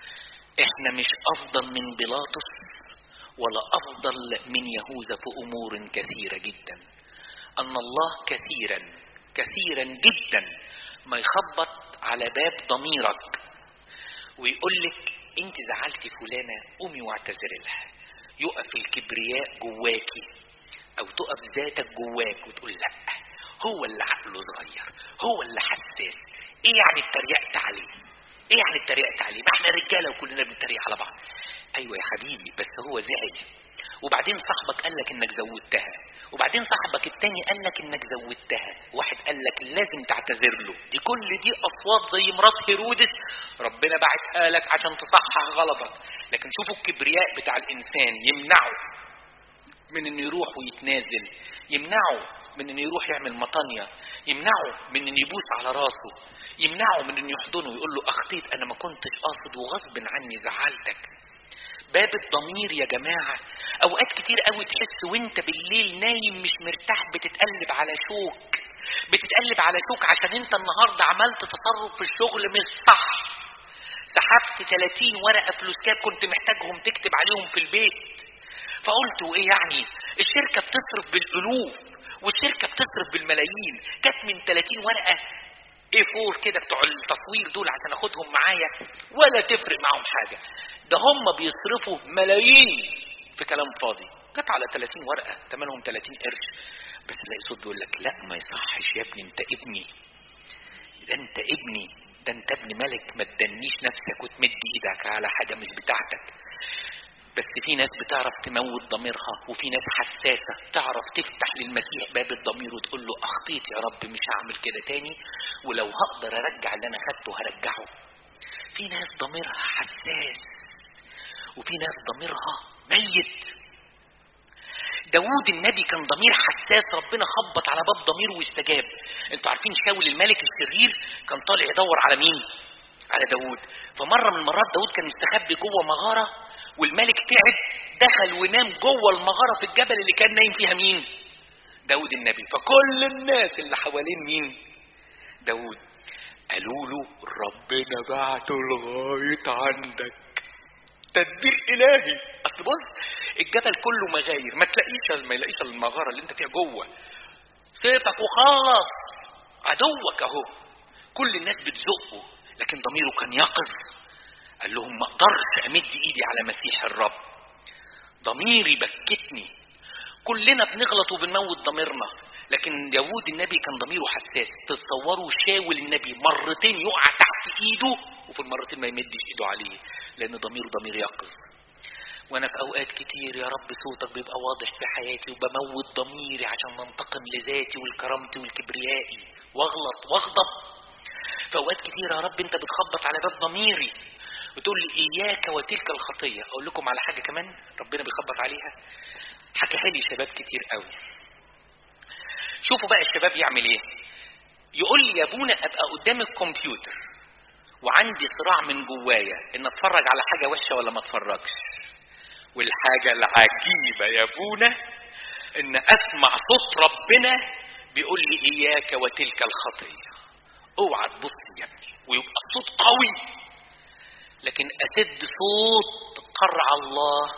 احنا مش افضل من بيلاطس ولا افضل من يهوذا في امور كثيره جدا ان الله كثيرا كثيرا جدا ما يخبط على باب ضميرك ويقول لك انت زعلتي فلانه قومي واعتذري لها يقف الكبرياء جواكي او تقف ذاتك جواك وتقول لا هو اللي عقله صغير هو اللي حساس ايه يعني اتريقت عليه ايه يعني اتريقت عليه ما احنا رجاله وكلنا بنتريق على بعض ايوه يا حبيبي بس هو زعل وبعدين صاحبك قال لك انك زودتها وبعدين صاحبك التاني قال لك انك زودتها واحد قال لك لازم تعتذر له دي كل دي اصوات زي مرات هيرودس ربنا بعتها لك عشان تصحح غلطك لكن شوفوا الكبرياء بتاع الانسان يمنعه من انه يروح ويتنازل يمنعه من انه يروح يعمل مطانية يمنعه من انه يبوس على راسه يمنعه من انه يحضنه ويقول له اخطيت انا ما كنتش قاصد وغصب عني زعلتك باب الضمير يا جماعة أوقات كتير قوي تحس وانت بالليل نايم مش مرتاح بتتقلب على شوك بتتقلب على شوك عشان انت النهاردة عملت تصرف في الشغل مش صح سحبت 30 ورقة فلوس كاب كنت محتاجهم تكتب عليهم في البيت فقلت وايه يعني الشركة بتصرف بالألوف والشركة بتصرف بالملايين كانت من 30 ورقة ايه فور كده بتوع التصوير دول عشان اخدهم معايا ولا تفرق معاهم حاجه ده هم بيصرفوا ملايين في كلام فاضي جت على 30 ورقه ثمنهم 30 قرش بس تلاقي صوت بيقول لك لا ما يصحش يا ابني انت ابني ده انت ابني ده انت ابن ملك ما تدنيش نفسك وتمد ايدك على حاجه مش بتاعتك بس في ناس بتعرف تموت ضميرها وفي ناس حساسة تعرف تفتح للمسيح باب الضمير وتقول له أخطيت يا رب مش هعمل كده تاني ولو هقدر أرجع اللي أنا خدته هرجعه في ناس ضميرها حساس وفي ناس ضميرها ميت داوود النبي كان ضمير حساس ربنا خبط على باب ضميره واستجاب انتوا عارفين شاول الملك الشرير كان طالع يدور على مين على داوود فمرة من المرات داوود كان مستخبي جوه مغارة والملك تعب دخل ونام جوه المغارة في الجبل اللي كان نايم فيها مين داود النبي فكل الناس اللي حوالين مين داود قالوا له ربنا بعته لغاية عندك تدبير إلهي أصل بص الجبل كله مغاير ما تلاقيش ما يلاقيش المغارة اللي أنت فيها جوه سيفك وخلاص عدوك أهو كل الناس بتزقه لكن ضميره كان يقظ قال لهم ما اقدرش امد ايدي على مسيح الرب ضميري بكتني كلنا بنغلط وبنموت ضميرنا لكن داوود النبي كان ضميره حساس تتصوروا شاول النبي مرتين يقع تحت ايده وفي المرتين ما يمدش ايده عليه لان ضميره ضمير يقظ وانا في اوقات كتير يا رب صوتك بيبقى واضح في حياتي وبموت ضميري عشان ننتقم لذاتي والكرامتي والكبريائي واغلط واغضب في اوقات كتير يا رب انت بتخبط على باب ضميري وتقول لي اياك وتلك الخطيه اقول لكم على حاجه كمان ربنا بيخبط عليها حكاها لي شباب كتير قوي شوفوا بقى الشباب يعمل ايه يقول لي يا ابونا ابقى قدام الكمبيوتر وعندي صراع من جوايا ان اتفرج على حاجه وحشه ولا ما اتفرجش والحاجه العجيبه يا ابونا ان اسمع صوت ربنا بيقول لي اياك وتلك الخطيه اوعى تبص يا ابني ويبقى الصوت قوي لكن اسد صوت قرع الله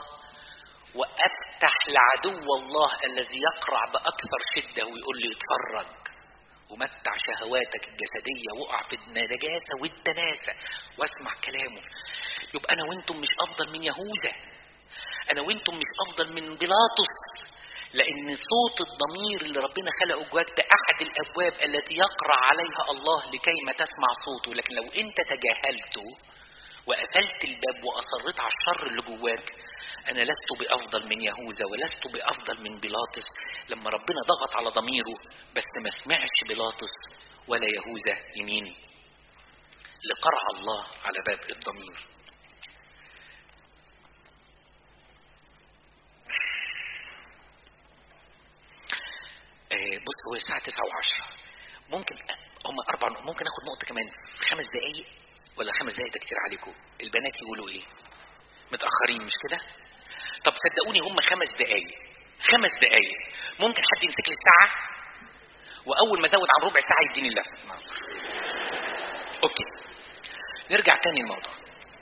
وافتح لعدو الله الذي يقرع باكثر شده ويقول لي اتفرج ومتع شهواتك الجسدية وقع في النجاسة والدناسة واسمع كلامه يبقى أنا وأنتم مش أفضل من يهوذا أنا وأنتم مش أفضل من بيلاطس لأن صوت الضمير اللي ربنا خلقه جواك ده أحد الأبواب التي يقرع عليها الله لكي ما تسمع صوته لكن لو أنت تجاهلته وقفلت الباب وأصريت على الشر اللي جواك أنا لست بأفضل من يهوذا ولست بأفضل من بيلاطس لما ربنا ضغط على ضميره بس ما سمعش بيلاطس ولا يهوذا يمين لقرع الله على باب الضمير آه بص هو الساعة 9 و10 ممكن هم أربع ممكن آخد نقطة كمان في خمس دقايق ولا خمس دقايق ده كتير عليكم البنات يقولوا إيه متأخرين مش كده طب صدقوني هم خمس دقايق خمس دقايق ممكن حد يمسك لي الساعة وأول ما أزود عن ربع ساعة يديني اللفة أوكي نرجع تاني الموضوع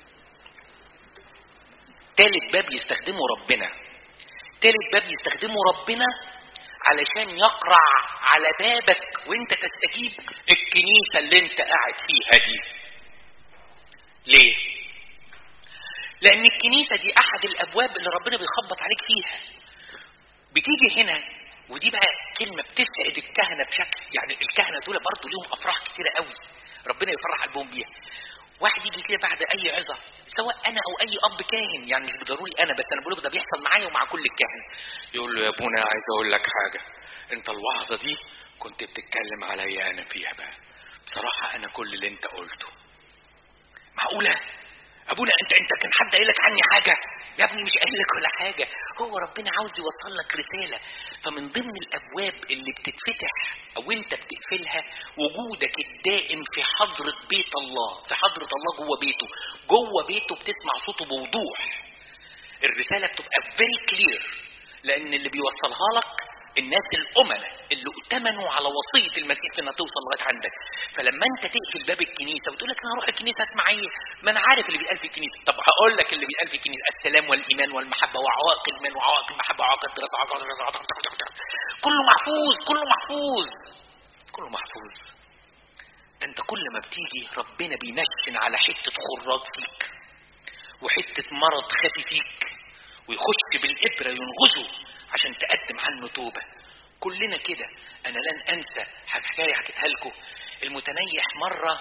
تالت باب يستخدمه ربنا تالت باب يستخدمه ربنا علشان يقرع على بابك وانت تستجيب الكنيسة اللي انت قاعد فيها دي ليه لان الكنيسة دي احد الابواب اللي ربنا بيخبط عليك فيها بتيجي هنا ودي بقى كلمة بتسعد الكهنة بشكل يعني الكهنة دول برضه ليهم افراح كتيرة قوي ربنا يفرح قلبهم بيها واحد يجي كده بعد اي عظه سواء انا او اي اب كاهن يعني مش ضروري انا بس انا بقول لك ده بيحصل معايا ومع كل الكاهن يقول له يا ابونا عايز اقول لك حاجه انت الوعظه دي كنت بتتكلم عليا انا فيها بقى بصراحه انا كل اللي انت قلته معقوله ابونا انت انت كان حد قايل لك عني حاجه يا ابني مش قايل لك ولا حاجه هو ربنا عاوز يوصل لك رساله فمن ضمن الابواب اللي بتتفتح او انت بتقفلها وجودك الدائم في حضره بيت الله في حضره الله جوه بيته جوه بيته بتسمع صوته بوضوح الرساله بتبقى فيري كلير لان اللي بيوصلها لك الناس الأمنة اللي ائتمنوا على وصية المسيح في انها توصل لغاية عندك فلما انت تقفل باب الكنيسة وتقول لك انا هروح الكنيسة اسمع ايه ما انا عارف اللي بيتقال في الكنيسة طب هقول لك اللي بيتقال في الكنيسة السلام والإيمان والمحبة وعوائق الإيمان وعوائق المحبة وعوائق الدراسة وعوائق الدراسة كله محفوظ كله محفوظ كله محفوظ انت كل ما بتيجي ربنا بينشن على حتة خراج فيك وحتة مرض خفي فيك ويخش بالإبرة ينغزه عشان تقدم عنه توبة كلنا كده أنا لن أنسى حكاية حكيتها لكم المتنيح مرة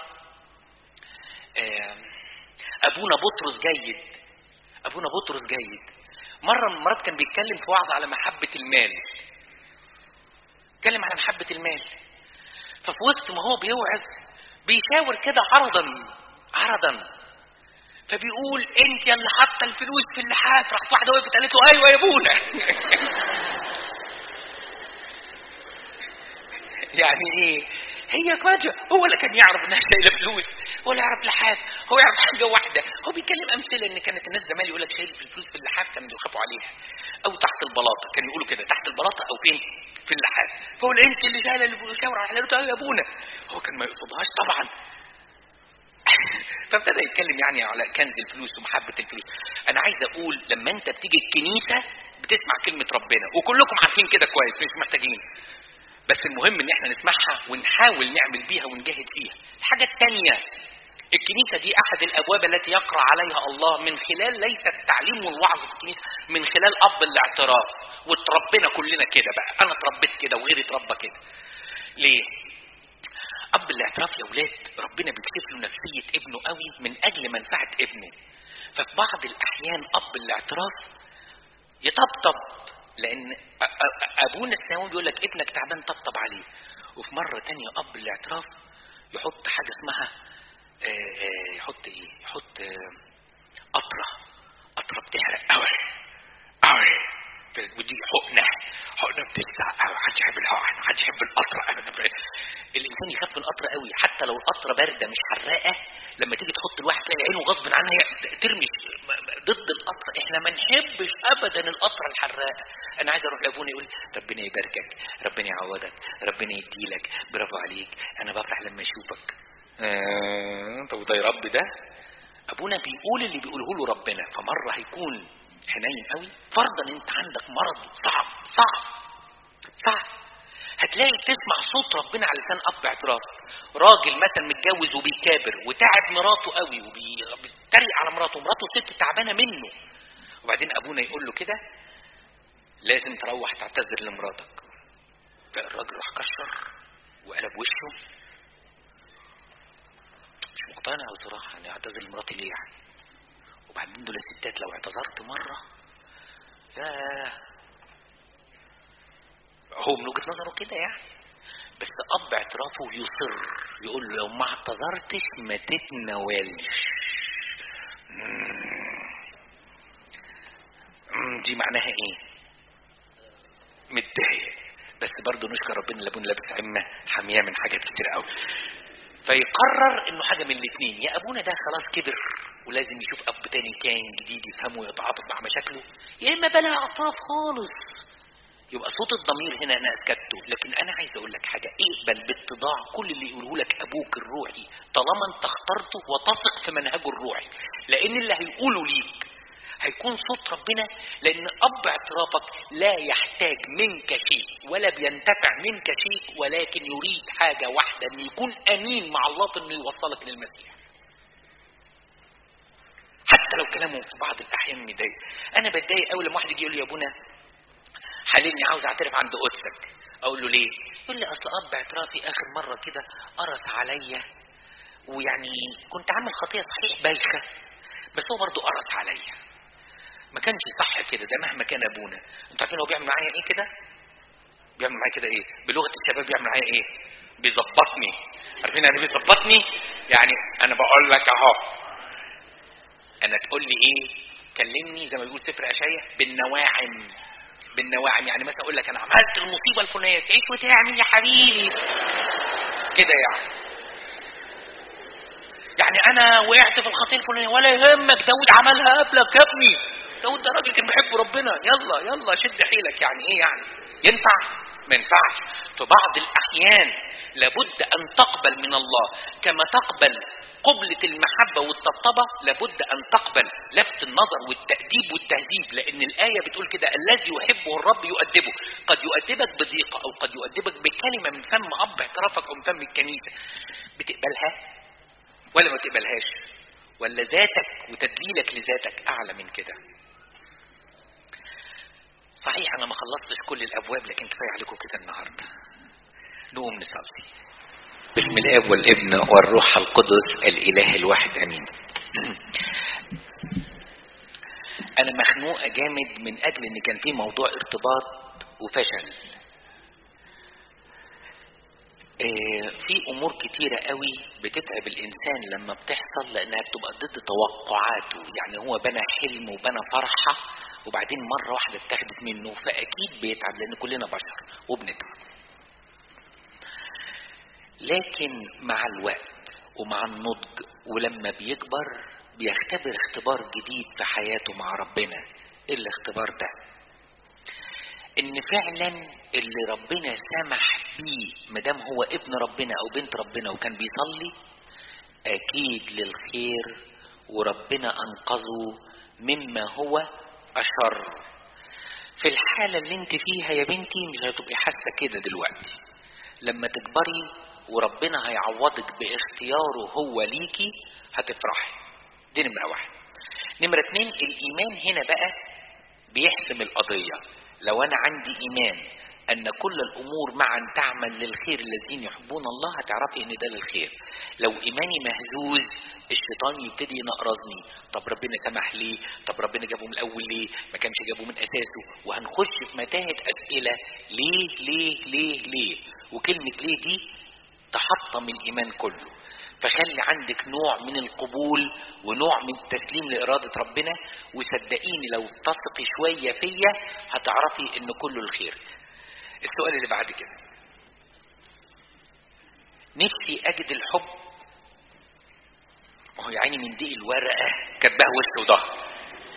أبونا بطرس جيد أبونا بطرس جيد مرة من المرات كان بيتكلم في وعظ على محبة المال اتكلم على محبة المال ففي وسط ما هو بيوعظ بيشاور كده عرضا عرضا فبيقول انت يا اللي حاطه الفلوس في اللحاف راحت واحده وقفت قالت له ايوه يا ابونا يعني ايه هي كواجه هو اللي كان يعرف انها شايله فلوس ولا يعرف لحاف هو يعرف حاجه واحده هو بيتكلم امثله ان كانت الناس زمان يقول لك شايل في الفلوس في اللحاف كانوا يخافوا عليها او تحت البلاطه كانوا يقولوا كده تحت البلاطه او فين في اللحاف فهو انت اللي شايله الشاور على له يا ابونا هو كان ما يقصدهاش طبعا فابتدى يتكلم يعني على كنز الفلوس ومحبة الفلوس أنا عايز أقول لما أنت بتيجي الكنيسة بتسمع كلمة ربنا وكلكم عارفين كده كويس مش محتاجين بس المهم ان احنا نسمعها ونحاول نعمل بيها ونجاهد فيها الحاجة الثانية الكنيسة دي أحد الأبواب التي يقرأ عليها الله من خلال ليس التعليم والوعظ في الكنيسة من خلال أب الاعتراف وتربينا كلنا كده بقى أنا اتربيت كده وغيري اتربى كده ليه؟ اب الاعتراف يا ولاد ربنا بيكشف له نفسيه ابنه قوي من اجل منفعه ابنه ففي بعض الاحيان اب الاعتراف يطبطب لان ابونا السماوي بيقول لك ابنك تعبان طبطب عليه وفي مره تانية اب الاعتراف يحط حاجه اسمها يحط ايه يحط قطره قطره بتحرق قوي قوي ودي حقنه حقنه بتلسع قوي محدش يحب الحقن محدش يحب القطره ابدا الانسان يخاف من القطره قوي حتى لو القطره بارده مش حراقه لما تيجي تحط الواحد تلاقي عينه غصب عنها ترمي ضد القطره احنا ما نحبش ابدا القطره الحراقه انا عايز اروح لابونا يقول ربنا يباركك ربنا يعوضك ربنا يديلك برافو عليك انا بفرح لما اشوفك آه طب ده يا رب ده ابونا بيقول اللي بيقوله له ربنا فمره هيكون حنين قوي فرضا انت عندك مرض صعب صعب صعب هتلاقي تسمع صوت ربنا على لسان اب اعتراف راجل مثلا متجوز وبيكابر وتعب مراته قوي وبيتريق على مراته ومراته ست تعبانه منه وبعدين ابونا يقول له كده لازم تروح تعتذر لمراتك فالراجل راح كشر وقلب وشه مش مقتنع بصراحه يعني اعتذر لمراتي ليه يعني وبعدين دول الستات لو اعتذرت مره ياه هو من وجهه نظره كده يعني بس اب اعترافه يصر يقول له لو ما اعتذرتش ما تتناولش دي معناها ايه متضايق بس برضه نشكر ربنا اللي ابونا لابس عمه حاميه من حاجات كتير قوي فيقرر انه حاجه من الاثنين يا ابونا ده خلاص كبر ولازم يشوف اب تاني كان جديد يفهمه ويتعاطف مع مشاكله يا اما بلا اعتراف خالص يبقى صوت الضمير هنا انا اسكته لكن انا عايز اقول لك حاجه اقبل باتضاع كل اللي يقوله لك ابوك الروحي طالما انت اخترته وتثق في منهجه الروحي لان اللي هيقوله ليك هيكون صوت ربنا لان اب اعترافك لا يحتاج منك شيء ولا بينتفع منك شيء ولكن يريد حاجه واحده ان يكون امين مع الله في انه يوصلك للمسيح حتى لو كلامه في بعض الاحيان مضايق انا بتضايق قوي لما واحد يجي يقول لي يا ابونا حللني عاوز اعترف عند قدسك اقول له ليه يقول لي اصل اب اعترافي اخر مره كده قرص عليا ويعني كنت عامل خطيه صحيح بايخه بس هو برضه قرص عليا ما كانش صح كده ده مهما كان ابونا انتوا عارفين هو بيعمل معايا ايه كده بيعمل معايا كده ايه بلغه الشباب بيعمل معايا ايه بيظبطني عارفين يعني بيظبطني يعني انا بقول لك اهو انا تقول لي ايه كلمني زي ما بيقول سفر اشعياء بالنواعم بالنواعم يعني مثلا اقول لك انا عملت المصيبه الفلانيه تعيش وتعمل يا حبيبي كده يعني يعني انا وقعت في الخطيه الفلانيه ولا يهمك داود عملها قبلك يا ابني داود ده راجل كان بيحب ربنا يلا يلا شد حيلك يعني ايه يعني ينفع ما ينفعش في بعض الاحيان لابد ان تقبل من الله كما تقبل قبلة المحبة والطبطبة لابد أن تقبل لفت النظر والتأديب والتهذيب لأن الآية بتقول كده الذي يحبه الرب يؤدبه قد يؤدبك بضيقة أو قد يؤدبك بكلمة من فم أب اعترافك أو من فم الكنيسة بتقبلها ولا ما تقبلهاش ولا ذاتك وتدليلك لذاتك أعلى من كده صحيح أنا ما خلصتش كل الأبواب لكن كفاية عليكم كده النهاردة نقوم نصلي باسم الاب والابن والروح القدس الاله الواحد امين انا مخنوقه جامد من اجل ان كان في موضوع ارتباط وفشل إيه في امور كتيرة قوي بتتعب الانسان لما بتحصل لانها بتبقى ضد توقعاته يعني هو بنى حلم وبنى فرحة وبعدين مرة واحدة اتاخدت منه فاكيد بيتعب لان كلنا بشر وبنتعب لكن مع الوقت ومع النضج ولما بيكبر بيختبر اختبار جديد في حياته مع ربنا ايه الاختبار ده ان فعلا اللي ربنا سمح بيه مادام هو ابن ربنا او بنت ربنا وكان بيصلي اكيد للخير وربنا انقذه مما هو اشر في الحالة اللي انت فيها يا بنتي مش هتبقي حاسة كده دلوقتي لما تكبري وربنا هيعوضك باختياره هو ليكي هتفرحي دي نمرة واحد نمرة اتنين الإيمان هنا بقى بيحسم القضية لو أنا عندي إيمان أن كل الأمور معا تعمل للخير الذين يحبون الله هتعرفي أن ده للخير لو إيماني مهزوز الشيطان يبتدي ينقرضني طب ربنا سمح ليه طب ربنا جابه من الأول ليه ما كانش جابه من أساسه وهنخش في متاهة أسئلة ليه ليه ليه ليه وكلمة ليه دي تحطم الإيمان كله فخلي عندك نوع من القبول ونوع من التسليم لإرادة ربنا وصدقيني لو تثقي شوية فيا هتعرفي إن كله الخير السؤال اللي بعد كده نفسي أجد الحب ما هو يا عيني من دي الورقة كاتباها وش وظهر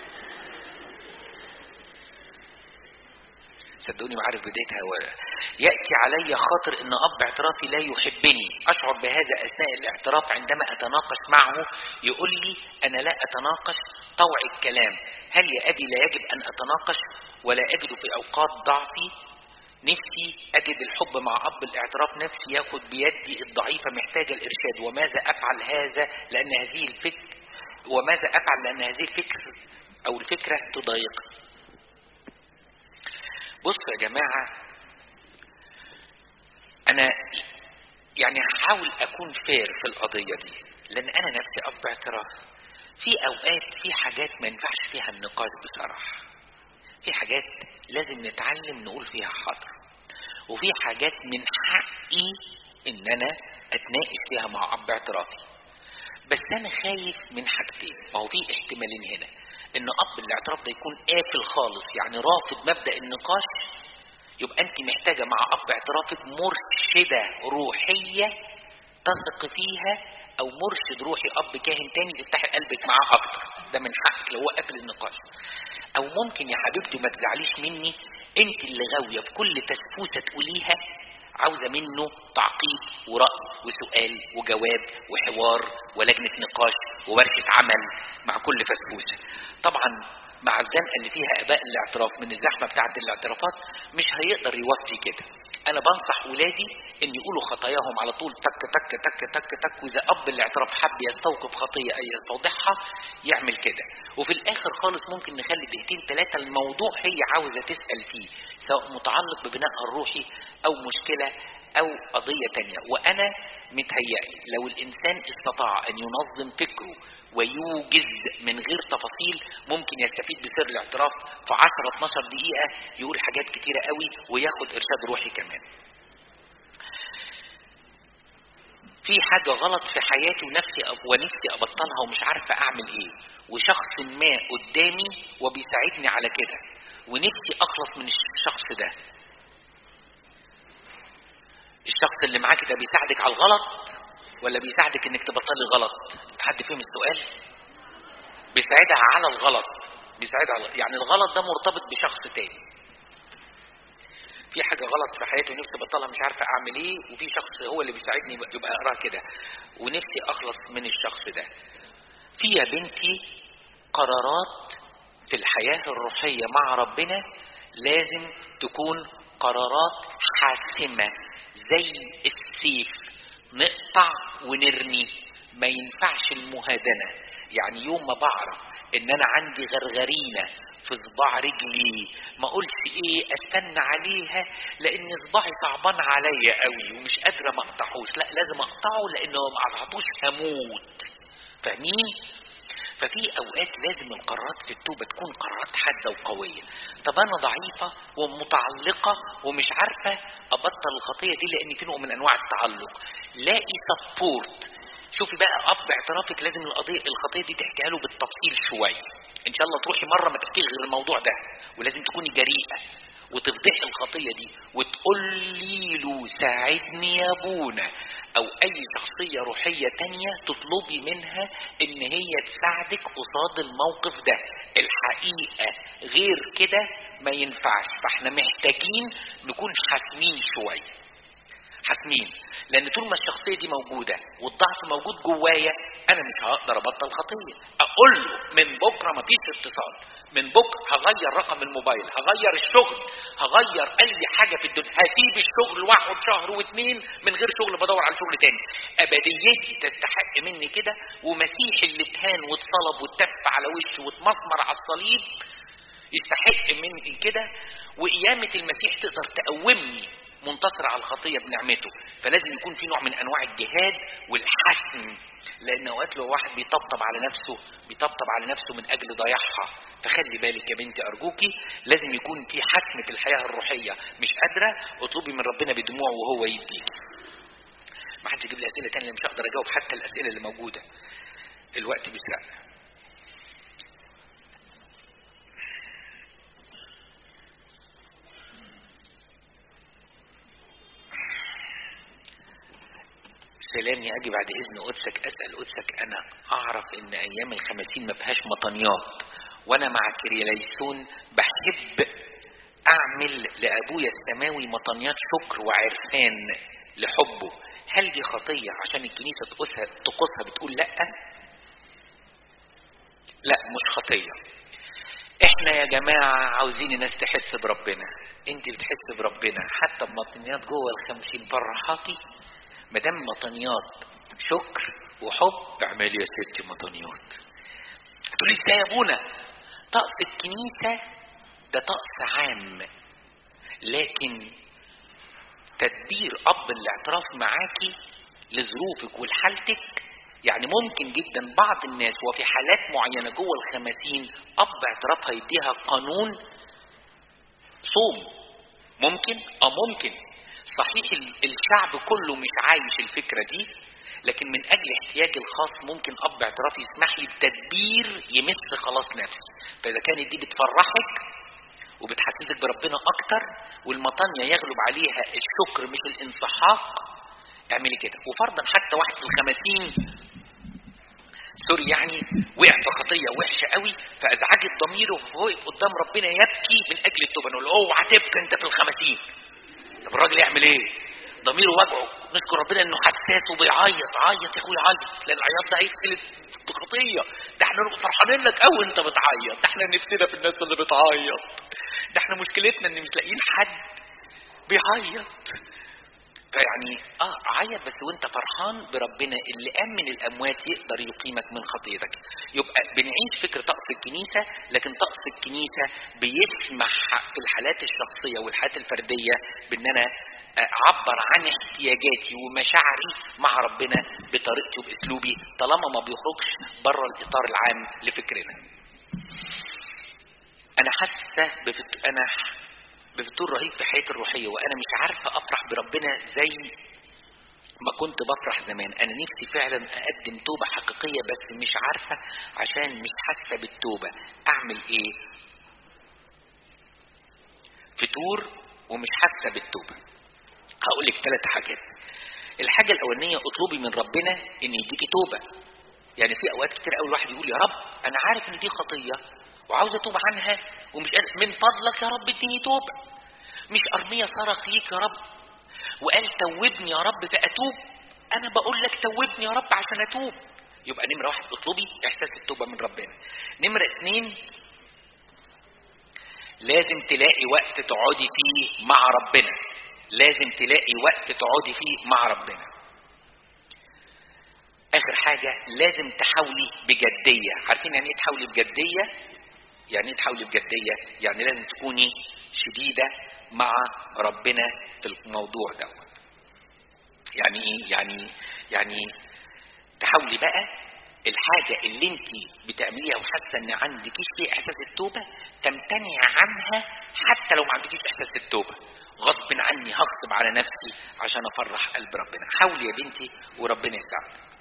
صدقوني ما عارف بدايتها ولا يأتي علي خاطر ان اب اعترافي لا يحبني اشعر بهذا اثناء الاعتراف عندما اتناقش معه يقول لي انا لا اتناقش طوع الكلام هل يا ابي لا يجب ان اتناقش ولا اجد في اوقات ضعفي نفسي اجد الحب مع اب الاعتراف نفسي ياخد بيدي الضعيفه محتاجه الارشاد وماذا افعل هذا لان هذه الفكر وماذا افعل لان هذه الفكر او الفكره تضايقني بصوا يا جماعة أنا يعني هحاول أكون فير في القضية دي لأن أنا نفسي أب اعتراف في أوقات في حاجات ما ينفعش فيها النقاش بصراحة في حاجات لازم نتعلم نقول فيها حاضر وفي حاجات من حقي إن أنا أتناقش فيها مع أب اعترافي بس أنا خايف من حاجتين ما هو في احتمالين هنا ان اب الاعتراف ده يكون قافل خالص يعني رافض مبدا النقاش يبقى انت محتاجه مع اب اعترافك مرشده روحيه تثق فيها او مرشد روحي اب كاهن تاني تفتحي قلبك معاه اكتر ده من حقك لو هو قافل النقاش او ممكن يا حبيبتي ما تزعليش مني انت اللي غاويه في كل تسفوسه تقوليها عاوزه منه تعقيب وراي وسؤال وجواب وحوار ولجنه نقاش وورشه عمل مع كل فسفوسه طبعا مع الزنقه اللي فيها اباء الاعتراف من الزحمه بتاعه الاعترافات مش هيقدر يوفي كده انا بنصح ولادي ان يقولوا خطاياهم على طول تك تك تك تك تك واذا اب الاعتراف حب يستوقف خطيه اي يستوضحها يعمل كده وفي الاخر خالص ممكن نخلي دقيقتين ثلاثه الموضوع هي عاوزه تسال فيه سواء متعلق ببنائها الروحي او مشكله او قضيه تانية وانا متهيألي لو الانسان استطاع ان ينظم فكره ويوجز من غير تفاصيل ممكن يستفيد بسر الاعتراف في 10 12 دقيقه يقول حاجات كتيره قوي وياخد ارشاد روحي كمان في حاجة غلط في حياتي ونفسي ونفسي أبطلها ومش عارفة أعمل إيه وشخص ما قدامي وبيساعدني على كده ونفسي أخلص من الشخص ده الشخص اللي معاك ده بيساعدك على الغلط ولا بيساعدك انك تبطلي غلط حد فهم السؤال بيساعدها على الغلط بيساعدها على يعني الغلط ده مرتبط بشخص تاني في حاجه غلط في حياتي ونفسي ابطلها مش عارفه اعمل ايه وفي شخص هو اللي بيساعدني يبقى اقراه كده ونفسي اخلص من الشخص ده في يا بنتي قرارات في الحياه الروحيه مع ربنا لازم تكون قرارات حاسمه زي السيف نقطع ونرمي ما ينفعش المهادنه يعني يوم ما بعرف ان انا عندي غرغرينه في صباع رجلي ما اقولش ايه استنى عليها لان صباعي صعبان عليا قوي ومش قادره ما اقطعوش لا لازم اقطعه لانه ما قطعتوش هموت فاهمين ففي اوقات لازم القرارات في التوبه تكون قرارات حاده وقويه طب انا ضعيفه ومتعلقه ومش عارفه ابطل الخطيه دي لان في نوع من انواع التعلق لاقي سبورت شوفي بقى اب اعترافك لازم القضيه الخطيه دي تحكيها له بالتفصيل شويه ان شاء الله تروحي مره ما تحكيش غير الموضوع ده ولازم تكوني جريئه وتفضحي الخطيه دي وتقولي له ساعدني يا ابونا او اي شخصيه روحيه تانية تطلبي منها ان هي تساعدك قصاد الموقف ده الحقيقه غير كده ما ينفعش فاحنا محتاجين نكون حاسمين شويه حاسمين لان طول ما الشخصيه دي موجوده والضعف موجود جوايا انا مش هقدر ابطل خطيه اقول له من بكره مفيش اتصال من بكره هغير رقم الموبايل هغير الشغل هغير اي حاجه في الدنيا هسيب الشغل واقعد شهر واتنين من غير شغل بدور على شغل تاني ابديتي تستحق مني كده ومسيح اللي اتهان واتصلب واتف على وشه واتمسمر على الصليب يستحق مني كده وقيامه المسيح تقدر تقومني منتصر على الخطيه بنعمته فلازم يكون في نوع من انواع الجهاد والحسم لان اوقات لو واحد بيطبطب على نفسه بيطبطب على نفسه من اجل ضياعها فخلي بالك يا بنتي ارجوكي لازم يكون في حسم في الحياه الروحيه مش قادره اطلبي من ربنا بدموع وهو يديك ما حدش يجيب لي اسئله تانية مش هقدر اجاوب حتى الاسئله اللي موجوده الوقت بيسرقنا سلام يا اجي بعد اذن قدسك اسال قدسك انا اعرف ان ايام الخمسين ما فيهاش مطنيات وانا مع كريليسون بحب اعمل لابويا السماوي مطنيات شكر وعرفان لحبه هل دي خطيه عشان الكنيسه تقصها تقصها بتقول لا لا مش خطيه احنا يا جماعة عاوزين الناس تحس بربنا انت بتحس بربنا حتى بمطنيات جوه الخمسين فرحاكي مدام مطنيات شكر وحب اعملي يا ستي مطنيات تقولي ازاي يا ابونا طقس الكنيسة ده طقس عام لكن تدبير اب الاعتراف معاكي لظروفك ولحالتك يعني ممكن جدا بعض الناس وفي حالات معينة جوه الخمسين اب اعترافها يديها قانون صوم ممكن اه ممكن صحيح الشعب كله مش عايش الفكرة دي لكن من أجل احتياجي الخاص ممكن أب اعترافي يسمح لي بتدبير يمس خلاص نفسي فإذا كانت دي بتفرحك وبتحسسك بربنا أكتر والمطانية يغلب عليها الشكر مش الانسحاق اعملي كده وفرضا حتى واحد في الخمسين سوري يعني وقع في خطيه وحشه قوي فازعجت ضميره ووقف قدام ربنا يبكي من اجل التوبه نقول له اوعى تبكي انت في الخمسين طب الراجل يعمل ايه؟ ضميره وجعه نشكر ربنا انه حساس وبيعيط عيط يا اخوي عيط لان العياط ده هيقتل الخطيه ده احنا فرحانين لك قوي انت بتعيط ده احنا نفسنا في الناس اللي بتعيط ده احنا مشكلتنا ان مش لاقيين حد بيعيط فيعني اه عيط بس وانت فرحان بربنا اللي قام من الاموات يقدر يقيمك من خطيتك يبقى بنعيش فكر طقس الكنيسه لكن طقس الكنيسه بيسمح في الحالات الشخصيه والحالات الفرديه بان انا اعبر عن احتياجاتي ومشاعري مع ربنا بطريقتي وباسلوبي طالما ما بيخرجش بره الاطار العام لفكرنا انا حاسه بفت... انا بفتور رهيب في حياتي الروحيه وانا مش عارفه افرح بربنا زي ما كنت بفرح زمان انا نفسي فعلا اقدم توبه حقيقيه بس مش عارفه عشان مش حاسه بالتوبه اعمل ايه فتور ومش حاسه بالتوبه هقول لك ثلاث حاجات الحاجه الاولانيه اطلبي من ربنا ان يديكي توبه يعني في اوقات كتير قوي الواحد يقول يا رب انا عارف ان دي خطيه وعاوز اتوب عنها ومش قادر من فضلك يا رب اديني توبه مش ارميه صرخ ليك يا رب وقال توبني يا رب فاتوب انا بقول لك توبني يا رب عشان اتوب يبقى نمره واحد اطلبي احساس التوبه من ربنا نمره اتنين لازم تلاقي وقت تقعدي فيه مع ربنا لازم تلاقي وقت تقعدي فيه مع ربنا اخر حاجه لازم تحاولي بجديه عارفين يعني ايه تحاولي بجديه يعني ايه تحاولي بجديه يعني لازم تكوني شديده مع ربنا في الموضوع دوت يعني ايه يعني يعني تحاولي بقى الحاجة اللي انت بتعمليها وحاسة ان عندكيش فيه احساس التوبة تمتنع عنها حتى لو ما عندكيش احساس التوبة غصب عني هغصب على نفسي عشان افرح قلب ربنا حاولي يا بنتي وربنا يساعدك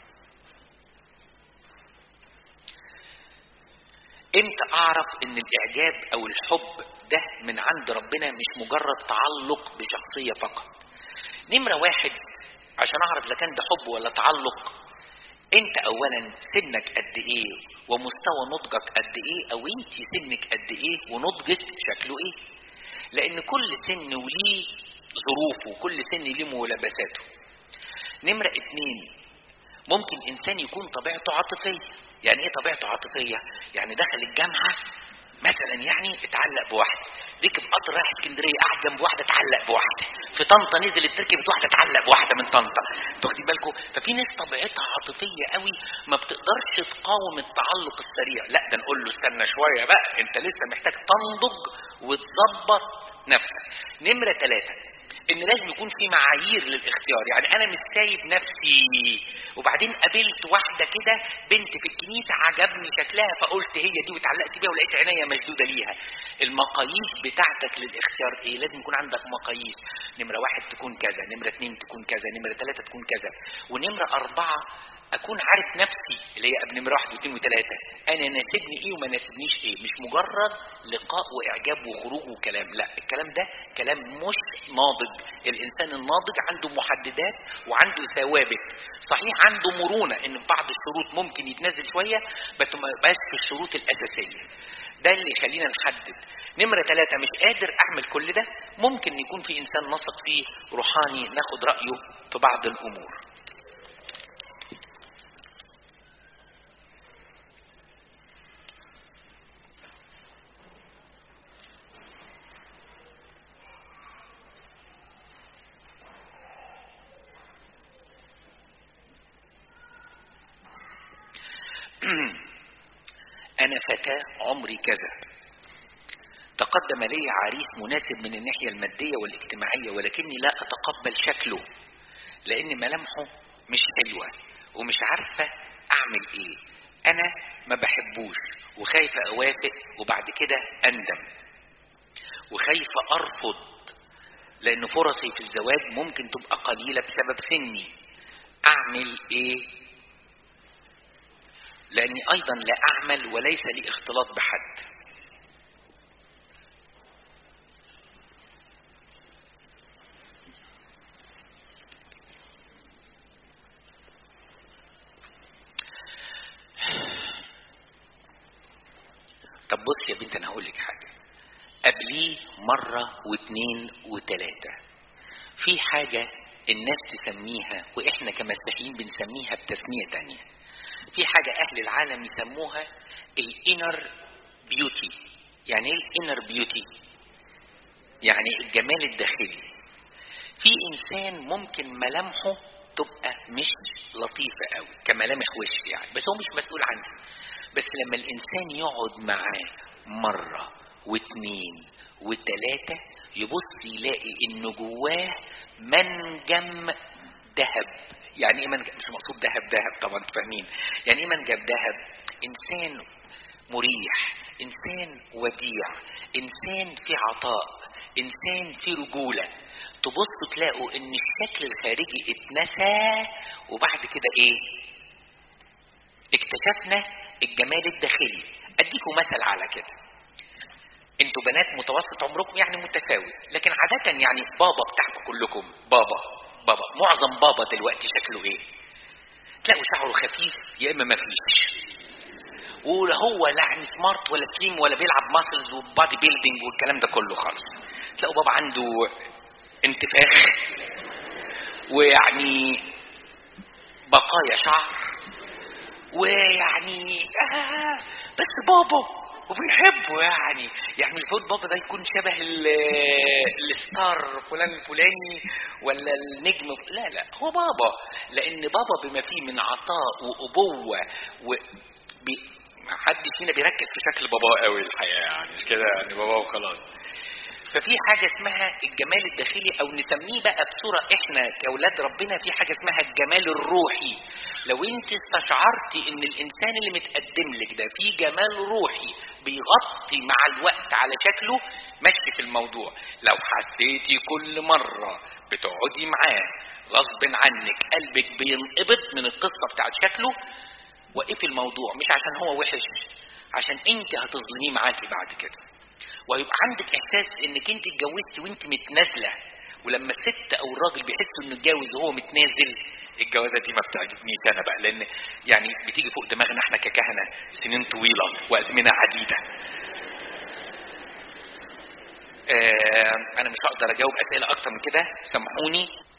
امتى اعرف ان الاعجاب او الحب ده من عند ربنا مش مجرد تعلق بشخصية فقط نمرة واحد عشان اعرف اذا كان ده حب ولا تعلق انت اولا سنك قد ايه ومستوى نضجك قد ايه او انت سنك قد ايه ونضجك شكله ايه لان كل سن وليه ظروفه وكل سن ليه ملابساته نمرة اتنين ممكن انسان يكون طبيعته عاطفية يعني ايه طبيعته عاطفية يعني دخل الجامعة مثلا يعني اتعلق بواحدة ركب قطر رايح اسكندرية قعد جنب واحدة اتعلق بواحدة في طنطا نزل ركبت واحدة اتعلق بواحدة من طنطا تاخدين بالكم ففي ناس طبيعتها عاطفية قوي ما بتقدرش تقاوم التعلق السريع لا ده نقول له استنى شوية بقى انت لسه محتاج تنضج وتظبط نفسك نمرة ثلاثة ان لازم يكون في معايير للاختيار يعني انا مش سايب نفسي وبعدين قابلت واحده كده بنت في الكنيسه عجبني شكلها فقلت هي دي واتعلقت بيها ولقيت عينيا مشدوده ليها المقاييس بتاعتك للاختيار ايه لازم يكون عندك مقاييس نمره واحد تكون كذا نمره اتنين تكون كذا نمره ثلاثه تكون كذا ونمره اربعه اكون عارف نفسي اللي هي قبل نمره واحد واثنين وثلاثه انا ناسبني ايه وما ناسبنيش ايه مش مجرد لقاء واعجاب وخروج وكلام لا الكلام ده كلام مش ناضج الانسان الناضج عنده محددات وعنده ثوابت صحيح عنده مرونه ان بعض الشروط ممكن يتنزل شويه بس ما يبقاش في الشروط الاساسيه ده اللي يخلينا نحدد نمرة ثلاثة مش قادر أعمل كل ده ممكن يكون في إنسان نثق فيه روحاني ناخد رأيه في بعض الأمور أنا فتاة عمري كذا تقدم لي عريس مناسب من الناحية المادية والاجتماعية ولكني لا أتقبل شكله لأن ملامحه مش حلوة ومش عارفة أعمل إيه أنا ما بحبوش وخايفة أوافق وبعد كده أندم وخايفة أرفض لأن فرصي في الزواج ممكن تبقى قليلة بسبب سني أعمل إيه لأني أيضا لا أعمل وليس لي اختلاط بحد طب بص يا بنت انا هقول لك حاجه قبليه مره واثنين وثلاثه في حاجه الناس تسميها واحنا كمسيحيين بنسميها بتسميه تانية في حاجه اهل العالم يسموها الانر بيوتي يعني ايه الانر بيوتي يعني الجمال الداخلي في انسان ممكن ملامحه تبقى مش لطيفه قوي كملامح وش يعني بس هو مش مسؤول عنها بس لما الانسان يقعد معاه مره واثنين وثلاثه يبص يلاقي ان جواه منجم ذهب يعني ايه منجم مش مقصود ذهب ذهب طبعا انتوا فاهمين يعني ايه منجم ذهب انسان مريح انسان وديع انسان في عطاء انسان في رجوله تبصوا تلاقوا ان الشكل الخارجي اتنسى وبعد كده ايه اكتشفنا الجمال الداخلي اديكم مثل على كده انتوا بنات متوسط عمركم يعني متفاوت لكن عادة يعني بابا بتاعكم كلكم بابا بابا معظم بابا دلوقتي شكله ايه تلاقوا شعره خفيف يا اما مفيش ولا هو لا يعني سمارت ولا تيم ولا بيلعب ماسلز وبادي بيلدينج والكلام ده كله خالص تلاقوا بابا عنده انتفاخ ويعني بقايا شعر ويعني آه بس بابا وبيحبه يعني يعني المفروض بابا ده يكون شبه الستار فلان الفلاني ولا النجم لا لا هو بابا لان بابا بما فيه من عطاء وابوه و حد فينا بيركز في شكل باباه قوي الحقيقه يعني مش كده يعني باباه وخلاص ففي حاجه اسمها الجمال الداخلي او نسميه بقى بصوره احنا كاولاد ربنا في حاجه اسمها الجمال الروحي لو انت استشعرتي ان الانسان اللي متقدم لك ده فيه جمال روحي بيغطي مع الوقت على شكله مشي في الموضوع لو حسيتي كل مره بتقعدي معاه غصب عنك قلبك بينقبض من القصه بتاعت شكله وقفي الموضوع مش عشان هو وحش عشان انت هتظلميه معاكي بعد كده وهيبقى عندك احساس انك انت اتجوزتي وانت متنازله ولما الست او الراجل بيحسوا انه اتجوز وهو متنازل الجوازه دي ما بتعجبنيش انا بقى لان يعني بتيجي فوق دماغنا احنا ككهنه سنين طويله وازمنه عديده. آه انا مش هقدر اجاوب اسئله اكتر من كده سامحوني